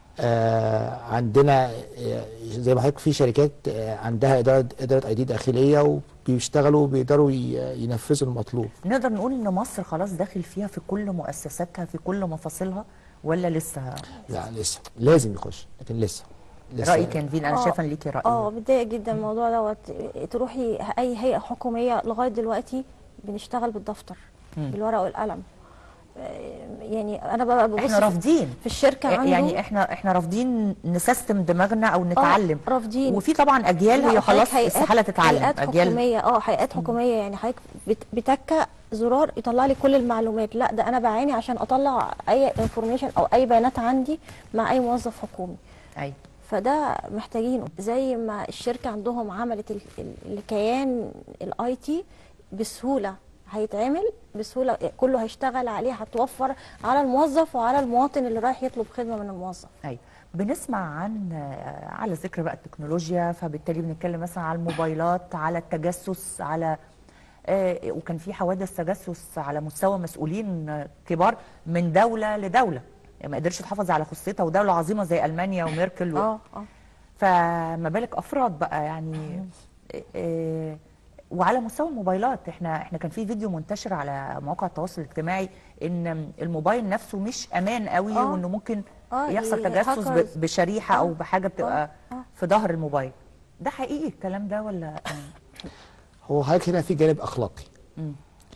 Speaker 3: آه، عندنا آه، زي ما حضرتك في شركات آه، عندها اداره اداره اي دي داخليه وبيشتغلوا وبيقدروا ي- ينفذوا المطلوب
Speaker 1: نقدر نقول ان مصر خلاص داخل فيها في كل مؤسساتها في كل مفاصلها ولا لسه
Speaker 3: لا لسه لازم يخش لكن لسه لسه
Speaker 1: رايك يا نفين انا
Speaker 4: آه،
Speaker 1: شايفه ان ليكي راي
Speaker 4: اه بتضايق جدا الموضوع دوت تروحي اي هيئه حكوميه لغايه دلوقتي بنشتغل بالدفتر
Speaker 1: مم.
Speaker 4: بالورقه والقلم آه، يعني انا ببقى ببص
Speaker 1: احنا
Speaker 4: في-
Speaker 1: رافضين
Speaker 4: في الشركه عنده
Speaker 1: يعني احنا احنا رافضين نسيستم دماغنا او نتعلم
Speaker 4: آه رافضين
Speaker 1: وفي طبعا اجيال
Speaker 4: لا،
Speaker 1: هي خلاص
Speaker 4: حضرتك هيئات-
Speaker 1: استحاله تتعلم
Speaker 4: هيئات
Speaker 1: اجيال
Speaker 4: حكوميه اه هيئات حكوميه يعني حضرتك بت- بتكه زرار يطلع لي كل المعلومات لا ده انا بعاني عشان اطلع اي انفورميشن او اي بيانات عندي مع اي موظف حكومي
Speaker 1: ايوه
Speaker 4: فده محتاجينه زي ما الشركه عندهم عملت ال- ال- الكيان الاي تي بسهوله هيتعمل بسهوله كله هيشتغل عليه هتوفر على الموظف وعلى المواطن اللي رايح يطلب خدمه من الموظف
Speaker 1: ايوه بنسمع عن آه، على ذكر بقى التكنولوجيا فبالتالي بنتكلم مثلا على الموبايلات على التجسس على آه، وكان في حوادث تجسس على مستوى مسؤولين آه، كبار من دوله لدوله يعني ما قدرش تحافظ على خصوصيتها ودوله عظيمه زي المانيا وميركل و...
Speaker 4: اه اه
Speaker 1: فما بالك افراد بقى يعني آه، وعلى مستوى الموبايلات احنا احنا كان في فيديو منتشر على مواقع التواصل الاجتماعي ان الموبايل نفسه مش امان قوي
Speaker 4: آه.
Speaker 1: وانه ممكن
Speaker 4: آه،
Speaker 1: يحصل
Speaker 4: ي-
Speaker 1: تجسس
Speaker 4: hackers.
Speaker 1: ب- بشريحه او
Speaker 4: آه.
Speaker 1: بحاجه بتبقى
Speaker 4: آه. آه.
Speaker 1: في ظهر الموبايل ده حقيقي الكلام ده ولا
Speaker 3: هو حضرتك هنا في جانب اخلاقي
Speaker 1: مم.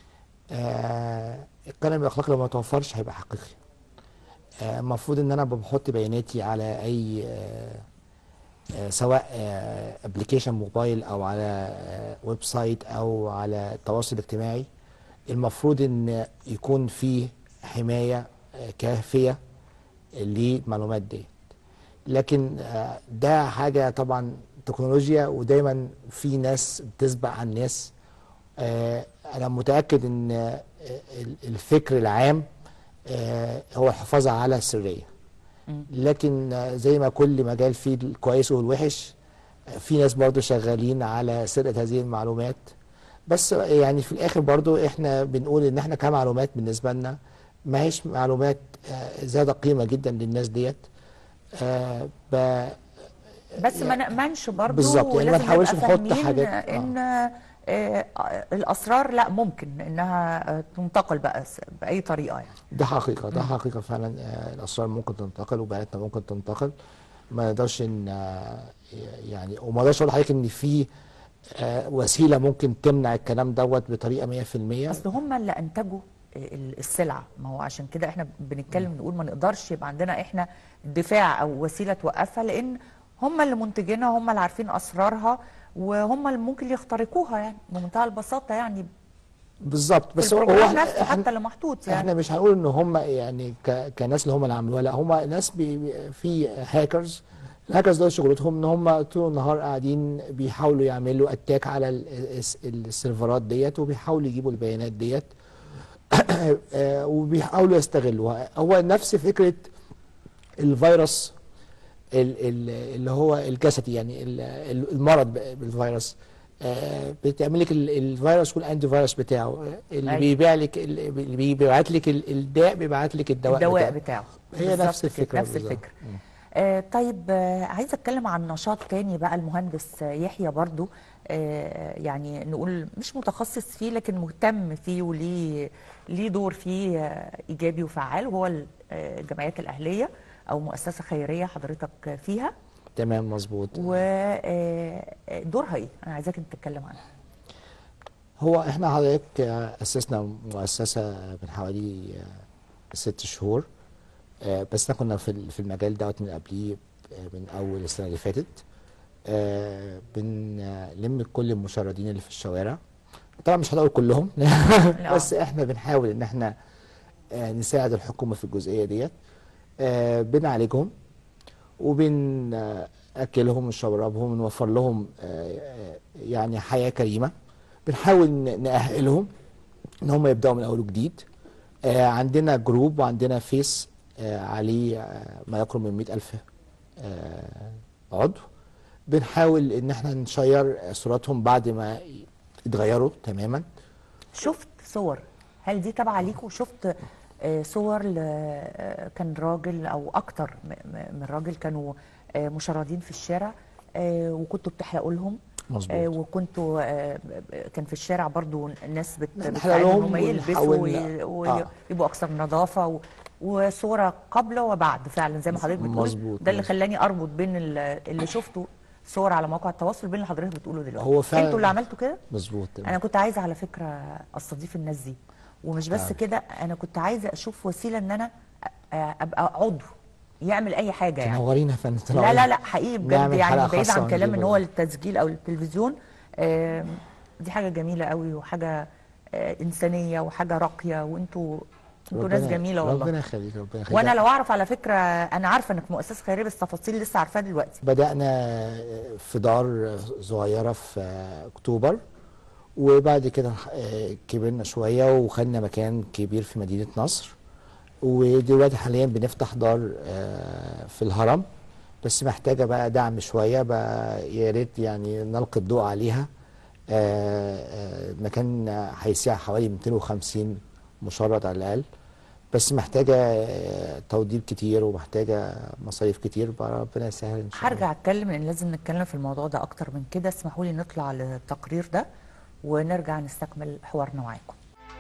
Speaker 3: آه الجانب الاخلاقي لو ما توفرش هيبقى حقيقي آه، المفروض ان انا بحط بياناتي على اي آه آه سواء ابلكيشن موبايل او على آه ويب سايت او على التواصل الاجتماعي المفروض ان يكون في حمايه آه كافيه للمعلومات دي لكن آه، ده حاجه طبعا تكنولوجيا ودايما في ناس بتسبق عن ناس آه، انا متاكد ان آه، ال- الفكر العام آه، هو الحفاظ على السريه لكن آه، زي ما كل مجال فيه الكويس والوحش آه، في ناس برضو شغالين على سرقه هذه المعلومات بس يعني في الاخر برضو احنا بنقول ان احنا كمعلومات بالنسبه لنا ما هيش معلومات آه، ذات قيمه جدا للناس ديت آه، ب-
Speaker 1: بس ما نأمنش برضه
Speaker 3: بالظبط، يعني ما
Speaker 1: ولازم
Speaker 3: نحاولش
Speaker 1: نبقى
Speaker 3: نحط
Speaker 1: فاهمين
Speaker 3: حاجات- آه.
Speaker 1: ان آه، آه، الاسرار لا ممكن انها آه، تنتقل بقى س- باي طريقه يعني
Speaker 3: ده حقيقة ده حقيقة فعلا آه، الأسرار ممكن تنتقل وبياناتنا ممكن تنتقل ما نقدرش إن آه، يعني وما اقدرش أقول لحضرتك إن في آه، وسيلة ممكن تمنع الكلام دوت بطريقة 100%
Speaker 1: اصل هم اللي انتجوا ال- السلعه ما هو عشان كده احنا بنتكلم نقول ما نقدرش يبقى عندنا احنا دفاع او وسيله توقفها لان هم اللي منتجينها هم اللي عارفين اسرارها وهم اللي ممكن يخترقوها يعني بمنتهى البساطه يعني
Speaker 3: بالظبط
Speaker 1: بس
Speaker 3: بس هو
Speaker 1: البروجرام
Speaker 3: هو
Speaker 1: نفسه
Speaker 3: إحنا-
Speaker 1: حتى اللي محطوط يعني
Speaker 3: احنا مش هنقول ان هم يعني ك... كناس اللي هم اللي عملوها لا هم ناس بي... بي- في هاكرز الهاكرز دول شغلتهم ان هم طول النهار قاعدين بيحاولوا يعملوا اتاك على ال- الس- السيرفرات ديت وبيحاولوا يجيبوا البيانات ديت آه، وبيحاولوا يستغلوها هو نفس فكره الفيروس ال- ال- اللي هو الجسدي يعني ال- ال- المرض ب- بالفيروس آه، بتعمل لك ال- الفيروس والانتي فيروس بتاعه آه، اللي
Speaker 1: أيوة.
Speaker 3: بيبيع لك ال- اللي بيبعت لك ال- الداء بيبعت لك الدواء,
Speaker 1: الدواء
Speaker 3: بتاعه.
Speaker 1: بتاعه
Speaker 3: هي
Speaker 1: بالظبط
Speaker 3: نفس
Speaker 1: كده،
Speaker 3: الفكرة
Speaker 1: نفس
Speaker 3: بالظبط.
Speaker 1: الفكره آه طيب آه عايزه اتكلم عن نشاط تاني بقى المهندس آه، يحيى برضو آه يعني نقول مش متخصص فيه لكن مهتم فيه وليه ليه دور فيه آه ايجابي وفعال وهو ال- آه، الجمعيات الاهليه او مؤسسه خيريه حضرتك فيها
Speaker 3: تمام مظبوط
Speaker 1: ودورها ايه؟ انا عايزاك انت تتكلم عنها
Speaker 3: هو احنا حضرتك آه، اسسنا مؤسسه من حوالي آه، ست شهور آه، بس احنا كنا في ال- في المجال دوت من قبليه آه، من اول السنه اللي فاتت آه، بنلم كل المشردين اللي في الشوارع طبعا مش هنقول كلهم بس احنا بنحاول ان احنا آه، نساعد الحكومه في الجزئيه ديت آه، بنعالجهم وبنأكلهم ونشربهم ونوفر لهم آه، آه، يعني حياة كريمة بنحاول ن- نأهلهم ان هم يبدأوا من اول وجديد آه، عندنا جروب وعندنا فيس آه، عليه آه، ما يقرب من 100 ألف آه، عضو بنحاول ان احنا نشير صوراتهم بعد ما يتغيروا تماما
Speaker 1: شفت صور هل دي تبع ليكوا شفت آه، صور ل... آه، كان راجل او اكتر م- م- من راجل كانوا آه، مشردين في الشارع آه، وكنتوا بتحرقوا لهم
Speaker 3: مظبوط.
Speaker 1: آه، وكنتوا آه، ب- ب- كان في الشارع برضو الناس بت...
Speaker 3: نحرق
Speaker 1: بتساعدهم ان
Speaker 3: لهم
Speaker 1: هم يلبسوا
Speaker 3: ونحاول-
Speaker 1: وي-
Speaker 3: آه.
Speaker 1: ويبقوا اكثر نظافه و... وصوره قبل وبعد فعلا زي ما حضرتك بتقول
Speaker 3: مظبوط،
Speaker 1: ده اللي
Speaker 3: مظبوط.
Speaker 1: خلاني اربط بين ال- اللي شفته صور على مواقع التواصل بين اللي حضرتك بتقوله دلوقتي
Speaker 3: هو فعلا-
Speaker 1: انتوا اللي عملتوا كده
Speaker 3: مظبوط
Speaker 1: انا كنت عايزه على فكره استضيف الناس دي ومش بس
Speaker 3: تعال.
Speaker 1: كده انا كنت عايزه اشوف وسيله ان انا أ- ابقى عضو يعمل اي حاجه يعني
Speaker 3: تنورينا يا فندم
Speaker 1: لا
Speaker 3: تنورينا.
Speaker 1: لا لا حقيقي بجد
Speaker 3: نعمل
Speaker 1: يعني
Speaker 3: حلقة
Speaker 1: بعيد
Speaker 3: خاصة
Speaker 1: عن كلام ان
Speaker 3: ونجيب
Speaker 1: هو
Speaker 3: ال-
Speaker 1: التسجيل او التلفزيون آم، دي حاجه جميله قوي وحاجه آه، انسانيه وحاجه راقيه وانتوا انتوا ناس
Speaker 3: ربنا-
Speaker 1: جميله والله
Speaker 3: ربنا يخليك ربنا يخليك
Speaker 1: وانا لو اعرف على فكره انا عارفه انك مؤسسه خيريه بس تفاصيل لسه عارفاها دلوقتي
Speaker 3: بدأنا في دار صغيرة في أكتوبر وبعد كده آه، كبرنا شوية وخدنا مكان كبير في مدينة نصر ودلوقتي حاليا بنفتح دار آه، في الهرم بس محتاجة بقى دعم شوية بقى يا ريت يعني نلقي الضوء عليها آه، آه، مكان هيسع حوالي 250 مشرد على الأقل بس محتاجة آه، توضيب كتير ومحتاجة مصاريف كتير بقى ربنا يسهل إن شاء الله
Speaker 1: هرجع اتكلم لان لازم نتكلم في الموضوع ده اكتر من كده اسمحوا لي نطلع للتقرير ده ونرجع نستكمل حوارنا معاكم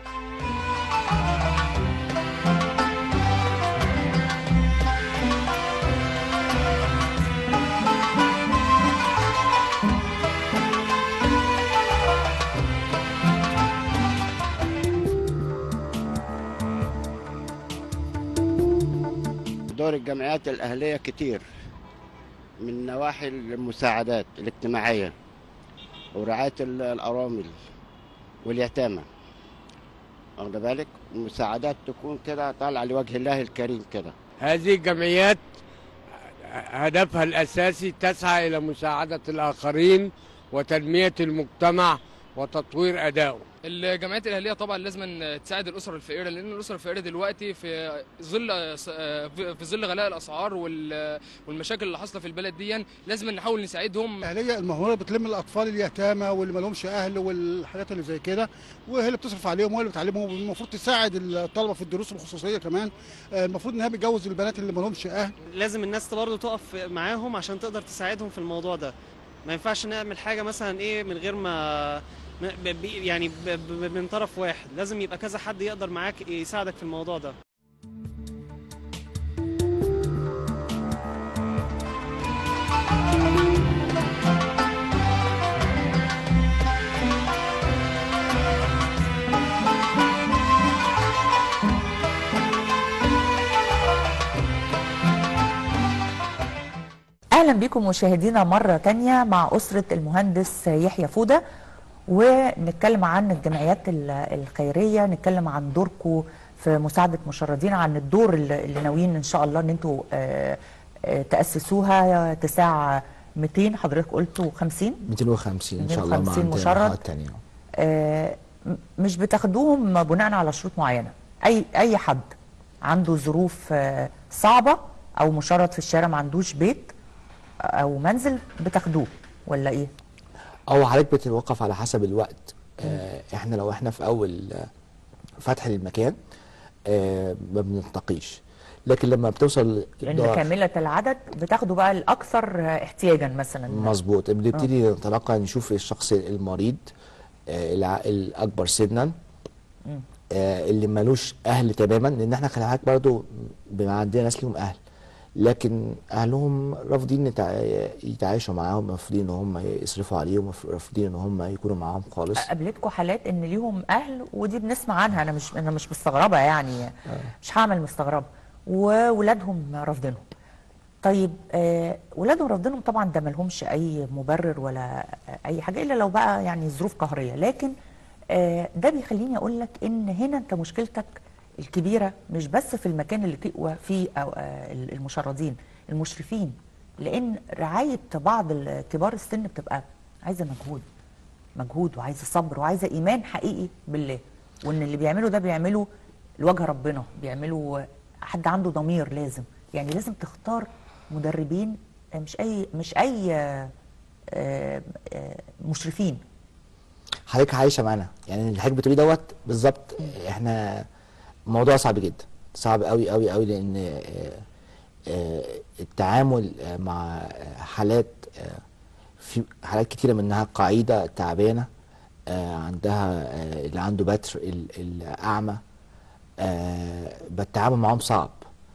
Speaker 6: دور الجمعيات الأهلية كتير من نواحي المساعدات الاجتماعية ورعاية ال- الأرامل واليتامى واخد بالك المساعدات تكون كده طالعة لوجه الله الكريم كده
Speaker 7: هذه الجمعيات هدفها الأساسي تسعى إلى مساعدة الآخرين وتنمية المجتمع وتطوير أدائه
Speaker 8: الجمعيات الاهليه طبعا لازم تساعد الاسر الفقيره لان الاسر الفقيره دلوقتي في ظل في ظل غلاء الاسعار وال- والمشاكل اللي حاصله في البلد دي لازم نحاول نساعدهم
Speaker 9: الاهليه المهوره بتلم الاطفال اليتامى واللي ما لهمش اهل والحاجات اللي زي كده وهي اللي بتصرف عليهم وهي اللي بتعلمهم المفروض تساعد الطلبه في الدروس الخصوصيه كمان آه، المفروض انها بتجوز البنات اللي ما لهمش اهل
Speaker 10: لازم الناس برضه تقف معاهم عشان تقدر تساعدهم في الموضوع ده ما ينفعش نعمل حاجه مثلا ايه من غير ما ما- ب- ب- يعني ب- ب- من طرف واحد لازم يبقى كذا حد يقدر معاك يساعدك في الموضوع ده
Speaker 1: اهلا بكم مشاهدينا مره تانية مع اسره المهندس يحيى فوده ونتكلم عن الجمعيات ال- الخيريه نتكلم عن دوركم في مساعده مشردين عن الدور اللي اللي ناويين ان شاء الله ان انتوا آه، آه، تاسسوها تساع 200 حضرتك قلتوا 50
Speaker 3: 250 ان شاء الله مع
Speaker 1: 250
Speaker 3: عندنا
Speaker 1: مشرد.
Speaker 3: مرحلات تانية
Speaker 1: آه، م- مش بتاخدوهم بناء على شروط معينه اي اي حد عنده ظروف آه، صعبه او مشرد في الشارع ما عندوش بيت او منزل بتاخدوه ولا ايه
Speaker 3: او حضرتك بتتوقف على حسب الوقت آه احنا لو احنا في اول آه، فتح للمكان آه ما بنلتقيش لكن لما بتوصل
Speaker 1: لان
Speaker 3: الدار-
Speaker 1: كامله العدد بتاخدوا بقى الاكثر آه، احتياجا مثلا
Speaker 3: مظبوط بنبتدي نتلقى نشوف الشخص المريض آه، الع- الاكبر سنا
Speaker 1: مم.
Speaker 3: آه، اللي ملوش اهل تماما لان احنا خلي بالك برضو بيبقى عندنا ناس ليهم اهل لكن اهلهم رافضين يتع- يتعايشوا معاهم رافضين ان هم يصرفوا عليهم رافضين ان هم يكونوا معاهم خالص
Speaker 1: قابلتكم حالات ان ليهم اهل ودي بنسمع عنها انا مش انا مش مستغربه يعني مش هعمل مستغربه وولادهم رافضينهم طيب آه ولادهم رافضينهم طبعا ده ملهمش اي مبرر ولا اي حاجه الا لو بقى يعني ظروف قهريه لكن آه ده بيخليني اقول لك ان هنا انت مشكلتك الكبيره مش بس في المكان اللي تقوى فيه أو آه المشردين المشرفين لان رعايه بعض ال- كبار السن بتبقى عايزه مجهود مجهود وعايزه صبر وعايزه ايمان حقيقي بالله وان اللي بيعمله ده بيعمله لوجه ربنا بيعمله حد عنده ضمير لازم يعني لازم تختار مدربين آه، مش اي مش اي آه، آه، آه، مشرفين
Speaker 3: حضرتك عايشه معانا يعني اللي حضرتك بتقوليه دوت بالظبط احنا موضوع صعب جدا صعب قوي قوي قوي لان آه، آه، التعامل آه، مع آه، حالات آه، في حالات كتيره منها قاعده تعبانه آه، عندها آه، اللي عنده بتر ال- الاعمى آه، بالتعامل معاهم صعب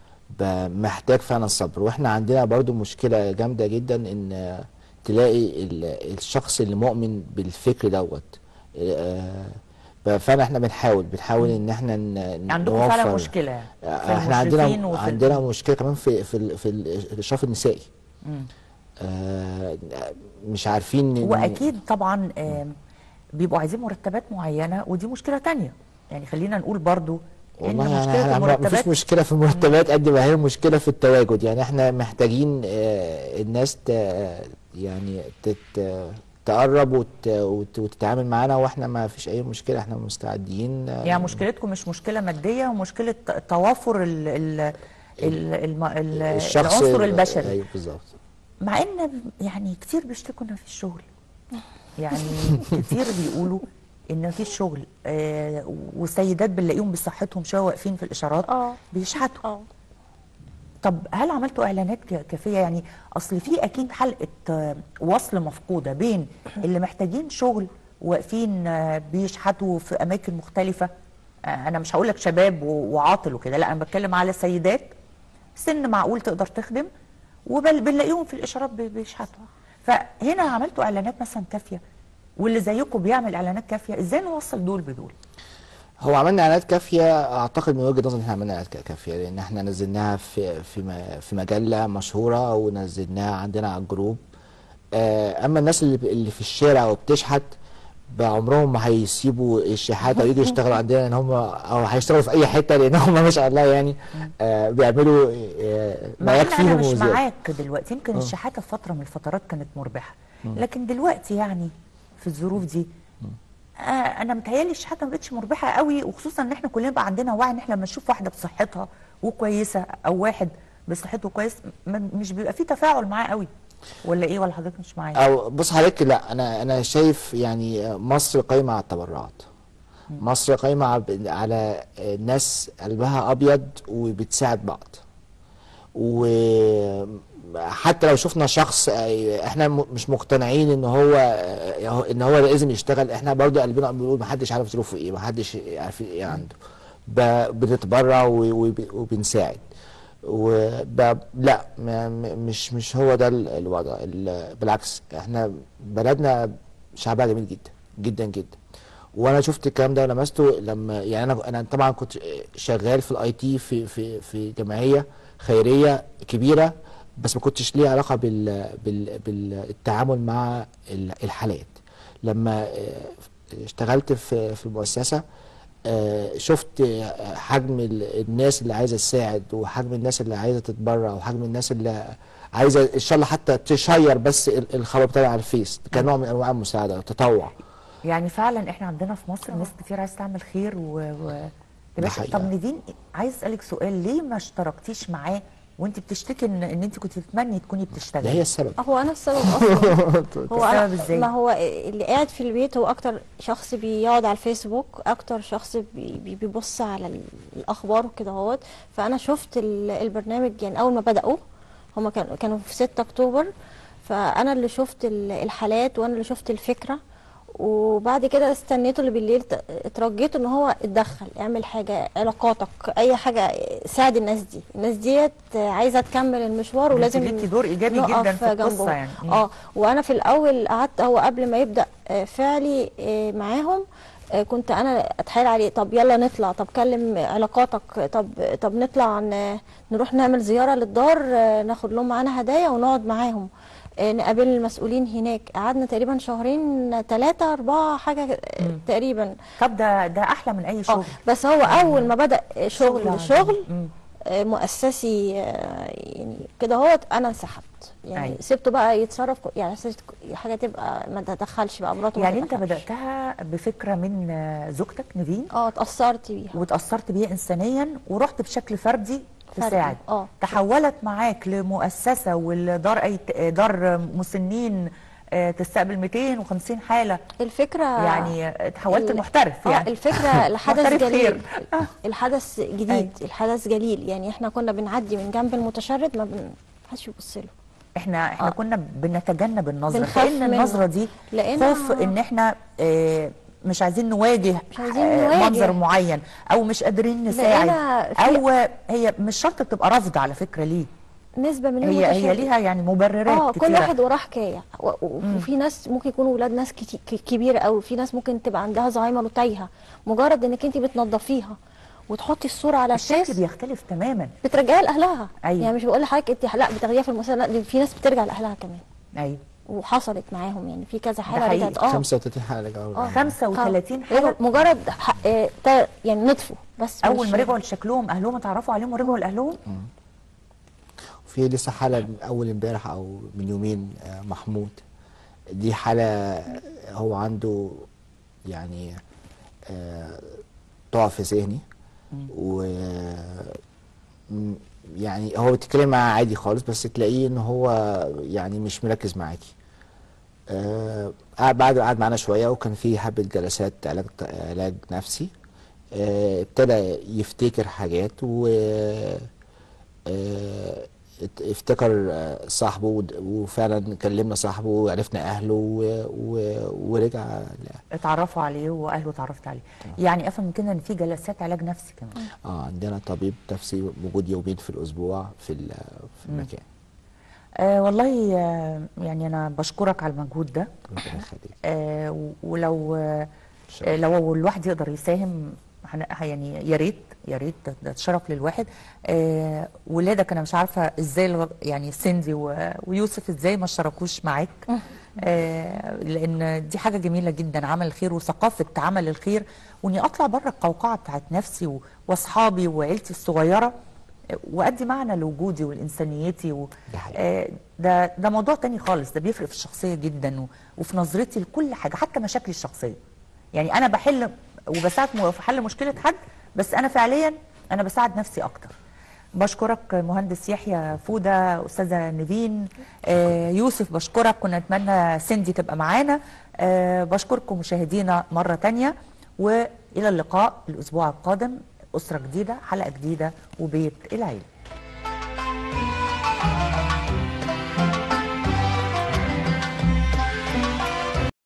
Speaker 3: ب- محتاج فعلا صبر واحنا عندنا برضو مشكله جامده جدا ان آه، تلاقي ال- الشخص اللي مؤمن بالفكر دوت آه، ب- فعلا احنا بنحاول بنحاول ان احنا ن-
Speaker 1: عندكم فعلا
Speaker 3: نوفر-
Speaker 1: مشكله يعني في
Speaker 3: آه، احنا
Speaker 1: المشرفين
Speaker 3: عندنا
Speaker 1: وفي ال-
Speaker 3: عندنا مشكله كمان في في ال- في ال- الاشراف النسائي
Speaker 1: مم.
Speaker 3: آه، مش عارفين إن-
Speaker 1: واكيد طبعا آم، بيبقوا عايزين مرتبات معينه ودي مشكله تانية يعني خلينا نقول برضو ان
Speaker 3: والله يعني
Speaker 1: مشكله
Speaker 3: احنا ما فيش
Speaker 1: المرتبات
Speaker 3: مشكله في المرتبات قد ما هي مشكله في التواجد يعني احنا محتاجين آه، الناس ت يعني تت تقرب وت وت وتتعامل معانا واحنا ما فيش اي مشكله احنا مستعدين آه،
Speaker 1: يعني مشكلتكم مش مشكله ماديه ومشكله توافر ال ال ال الم- ال
Speaker 3: الشخص
Speaker 1: العنصر
Speaker 3: ال-
Speaker 1: البشري
Speaker 3: ايوه بالظبط
Speaker 1: مع ان يعني كتير بيشتكوا ان في الشغل يعني كتير بيقولوا ان مفيش شغل آه وسيدات بنلاقيهم بصحتهم شويه واقفين في الاشارات
Speaker 4: اه
Speaker 1: بيشحتوا
Speaker 4: اه
Speaker 1: طب هل عملتوا اعلانات ك- كافيه يعني اصل في اكيد حلقه آه، وصل مفقوده بين اللي محتاجين شغل واقفين آه، بيشحتوا في اماكن مختلفه آه، انا مش هقول لك شباب و- وعاطل وكده لا انا بتكلم على سيدات سن معقول تقدر تخدم وبنلاقيهم في الاشارات بي- بيشحتوا فهنا عملتوا اعلانات مثلا كافيه واللي زيكم بيعمل اعلانات كافيه ازاي نوصل دول بدول
Speaker 3: هو عملنا اعلانات كافيه اعتقد من وجهه نظري ان احنا عملنا اعلانات كا- كافيه لان احنا نزلناها في في م- في مجله مشهوره ونزلناها عندنا على الجروب آه، اما الناس اللي ب- اللي في الشارع وبتشحت بعمرهم ما هيسيبوا الشحات او يجوا يشتغلوا عندنا ان هم او هيشتغلوا في اي حته لان هم ما شاء الله يعني آه، بيعملوا آه،
Speaker 1: مع
Speaker 3: ما
Speaker 1: ان
Speaker 3: يكفيهم
Speaker 1: انا مش
Speaker 3: وزيادة.
Speaker 1: معاك دلوقتي يمكن
Speaker 3: آه.
Speaker 1: الشحاته في فتره من الفترات كانت مربحه
Speaker 3: مم.
Speaker 1: لكن دلوقتي يعني في الظروف دي آه انا متهيالي الشحاته ما بقتش مربحه قوي وخصوصا ان احنا كلنا بقى عندنا وعي ان احنا لما نشوف واحده بصحتها وكويسه او واحد بصحته كويس م- مش بيبقى في تفاعل معاه قوي ولا ايه ولا حضرتك مش معايا
Speaker 3: او بص حضرتك لا انا انا شايف يعني مصر قايمه على التبرعات مصر قايمه على- على ناس قلبها ابيض وبتساعد بعض وحتى لو شفنا شخص آه، احنا م- مش مقتنعين ان هو آه، ان هو لازم يشتغل احنا برضو قلبنا بنقول محدش عارف ظروفه ايه محدش عارف ايه عنده ب- بنتبرع و- وب- وبنساعد وب... لا ما- م- مش مش هو ده ال- الوضع ال- بالعكس احنا بلدنا شعبها جميل جدا جدا جدا وانا شفت الكلام ده ولمسته لما يعني انا انا طبعا كنت شغال في الاي تي في في في جمعيه خيريه كبيره بس ما كنتش ليه علاقه بال بال بالتعامل مع ال- الحالات لما آه، اشتغلت في في المؤسسه آه، شفت آه، حجم ال- الناس اللي عايزه تساعد وحجم الناس اللي عايزه تتبرع وحجم الناس اللي عايزه ان شاء الله حتى تشير بس ال- الخبر بتاعي على الفيس كنوع من انواع المساعده والتطوع
Speaker 1: يعني فعلا احنا عندنا في مصر ناس كتير عايز تعمل خير و, و... يا
Speaker 3: ده
Speaker 1: باشا
Speaker 3: حقيقة.
Speaker 1: طب نيفين عايز اسالك سؤال ليه ما اشتركتيش معاه وانت بتشتكي ان ان انت كنت تتمني تكوني بتشتغلي
Speaker 3: ده هي السبب
Speaker 4: هو انا السبب اصلا هو أنا
Speaker 1: السبب إزاي؟
Speaker 4: ما هو اللي قاعد في البيت هو اكتر شخص بيقعد على الفيسبوك اكتر شخص بي- بي- بيبص على ال- الاخبار وكده اهوت فانا شفت ال- البرنامج يعني اول ما بداوا هما كانوا كانوا في 6 اكتوبر فانا اللي شفت ال- الحالات وانا اللي شفت الفكره وبعد كده استنيته اللي بالليل ت- اترجيت ان هو اتدخل اعمل حاجه علاقاتك اي حاجه ساعد الناس دي الناس ديت عايزه تكمل المشوار ولازم
Speaker 1: ليكي دور إيجابي
Speaker 4: نقف
Speaker 1: جداً في القصة
Speaker 4: جنبهم.
Speaker 1: يعني. مم.
Speaker 4: اه وانا في الاول قعدت هو قبل ما يبدا آه، فعلي آه، معاهم آه، كنت انا اتحايل عليه طب يلا نطلع طب كلم علاقاتك طب طب نطلع ن- نروح نعمل زياره للدار آه، ناخد لهم معانا هدايا ونقعد معاهم آه، نقابل المسؤولين هناك قعدنا تقريبا شهرين ثلاثة أربعة حاجة آه، تقريبا
Speaker 1: طب ده ده احلى من اي
Speaker 4: اه
Speaker 1: شغل
Speaker 4: بس هو أول ما بدأ
Speaker 1: شغل
Speaker 4: شغل
Speaker 1: عادي.
Speaker 4: شغل
Speaker 1: مم.
Speaker 4: آه، مؤسسي آه، يعني كده هوت انا انسحبت يعني
Speaker 1: أيوة.
Speaker 4: سبته بقى يتصرف كو- يعني أساس حاجه تبقى ما تدخلش بقى مراته ما
Speaker 1: يعني انت
Speaker 4: تدخلش.
Speaker 1: بداتها بفكره من آه، زوجتك نيفين
Speaker 4: اه اتاثرت بيها
Speaker 1: وتاثرت بيها انسانيا ورحت بشكل فردي
Speaker 4: فردي،
Speaker 1: تساعد
Speaker 4: اه.
Speaker 1: تحولت معاك لمؤسسه والدار اي دار مسنين آه، تستقبل 250 حاله
Speaker 4: الفكره
Speaker 1: يعني آه، تحولت
Speaker 4: ال-
Speaker 1: لمحترف
Speaker 4: اه
Speaker 1: يعني
Speaker 4: الفكره الحدث
Speaker 1: محترف
Speaker 4: جليل
Speaker 1: خير.
Speaker 4: الحدث جديد
Speaker 1: أيوة.
Speaker 4: الحدث جليل يعني احنا كنا بنعدي من جنب المتشرد ما بن حدش يبص له
Speaker 1: احنا احنا
Speaker 4: آه.
Speaker 1: كنا بنتجنب النظره
Speaker 4: بنخاف
Speaker 1: كأن
Speaker 4: منه.
Speaker 1: النظره دي
Speaker 4: لأن-
Speaker 1: خوف ان احنا آه، مش عايزين نواجه
Speaker 4: مش عايزين
Speaker 1: آه،
Speaker 4: نواجه.
Speaker 1: منظر معين او مش قادرين نساعد
Speaker 4: لقينا في-
Speaker 1: او هي مش شرط تبقى رفض على فكره ليه
Speaker 4: نسبه من
Speaker 1: هي هي
Speaker 4: المتشرد.
Speaker 1: ليها يعني مبررات
Speaker 4: اه
Speaker 1: كتيرة.
Speaker 4: كل واحد وراه حكايه و- و- وفي ناس ممكن يكونوا ولاد ناس كتي- ك- كبيره قوي في ناس ممكن تبقى عندها زهايمر وتايهه مجرد انك انت بتنظفيها وتحطي الصوره على
Speaker 1: الشكل
Speaker 4: الفيس
Speaker 1: بيختلف تماما
Speaker 4: بترجعيها لاهلها
Speaker 1: أيوة.
Speaker 4: يعني مش بقول لحضرتك انت لا بتاخديها في المسألة لا دي في ناس بترجع لاهلها كمان
Speaker 1: ايوه
Speaker 4: وحصلت معاهم يعني في كذا حاله
Speaker 1: حقيقي.
Speaker 4: رجعت اه
Speaker 3: 35 حاله رجعوا
Speaker 4: اه
Speaker 1: 35
Speaker 4: رجعوا
Speaker 1: حاله
Speaker 4: مجرد ح- آه، تا- يعني نطفوا بس
Speaker 1: اول
Speaker 4: مش-
Speaker 1: ما رجعوا لشكلهم اهلهم اتعرفوا عليهم ورجعوا لاهلهم
Speaker 3: في لسه حالة من أول امبارح أو من يومين آه، محمود دي حالة هو عنده يعني آه، ضعف ذهني و م- يعني هو بتتكلم معاه عادي خالص بس تلاقيه ان هو يعني مش مركز معاكي آه، قعد بعد قعد معانا شويه وكان في حبه جلسات علاج علاج نفسي آه، ابتدى يفتكر حاجات و آه، ات- افتكر آه، صاحبه ود- وفعلا كلمنا صاحبه وعرفنا اهله و- و- ورجع ل-
Speaker 1: اتعرفوا عليه واهله اتعرفت عليه يعني افهم من كده ان في جلسات علاج نفسي كمان
Speaker 3: اه عندنا طبيب نفسي موجود يومين في الاسبوع في ال- في المكان
Speaker 1: آه والله آه يعني انا بشكرك على المجهود ده
Speaker 3: ربنا يخليك
Speaker 1: آه و- ولو آه
Speaker 3: شاء
Speaker 1: لو الواحد يقدر يساهم هن- يعني يا ريت يا ريت ده- ده شرف للواحد آه ولادك انا مش عارفه ازاي الغ- يعني سندي و- ويوسف ازاي ما اشتركوش معاك آه لان دي حاجه جميله جدا عمل الخير وثقافه عمل الخير واني اطلع بره القوقعه بتاعت نفسي و- واصحابي وعيلتي الصغيره آه، وادي معنى لوجودي ولانسانيتي و...
Speaker 3: ده حقيقي.
Speaker 1: آه، ده ده موضوع تاني خالص ده بيفرق في الشخصيه جدا و... وفي نظرتي لكل حاجه حتى مشاكلي الشخصيه يعني انا بحل وبساعد م- في حل مشكله حد بس انا فعليا انا بساعد نفسي اكتر بشكرك مهندس يحيى فوده استاذه نيفين آه يوسف بشكرك كنا نتمنى سندي تبقى معانا آه بشكركم مشاهدينا مره تانية والى اللقاء الاسبوع القادم اسره جديده حلقه جديده وبيت العيله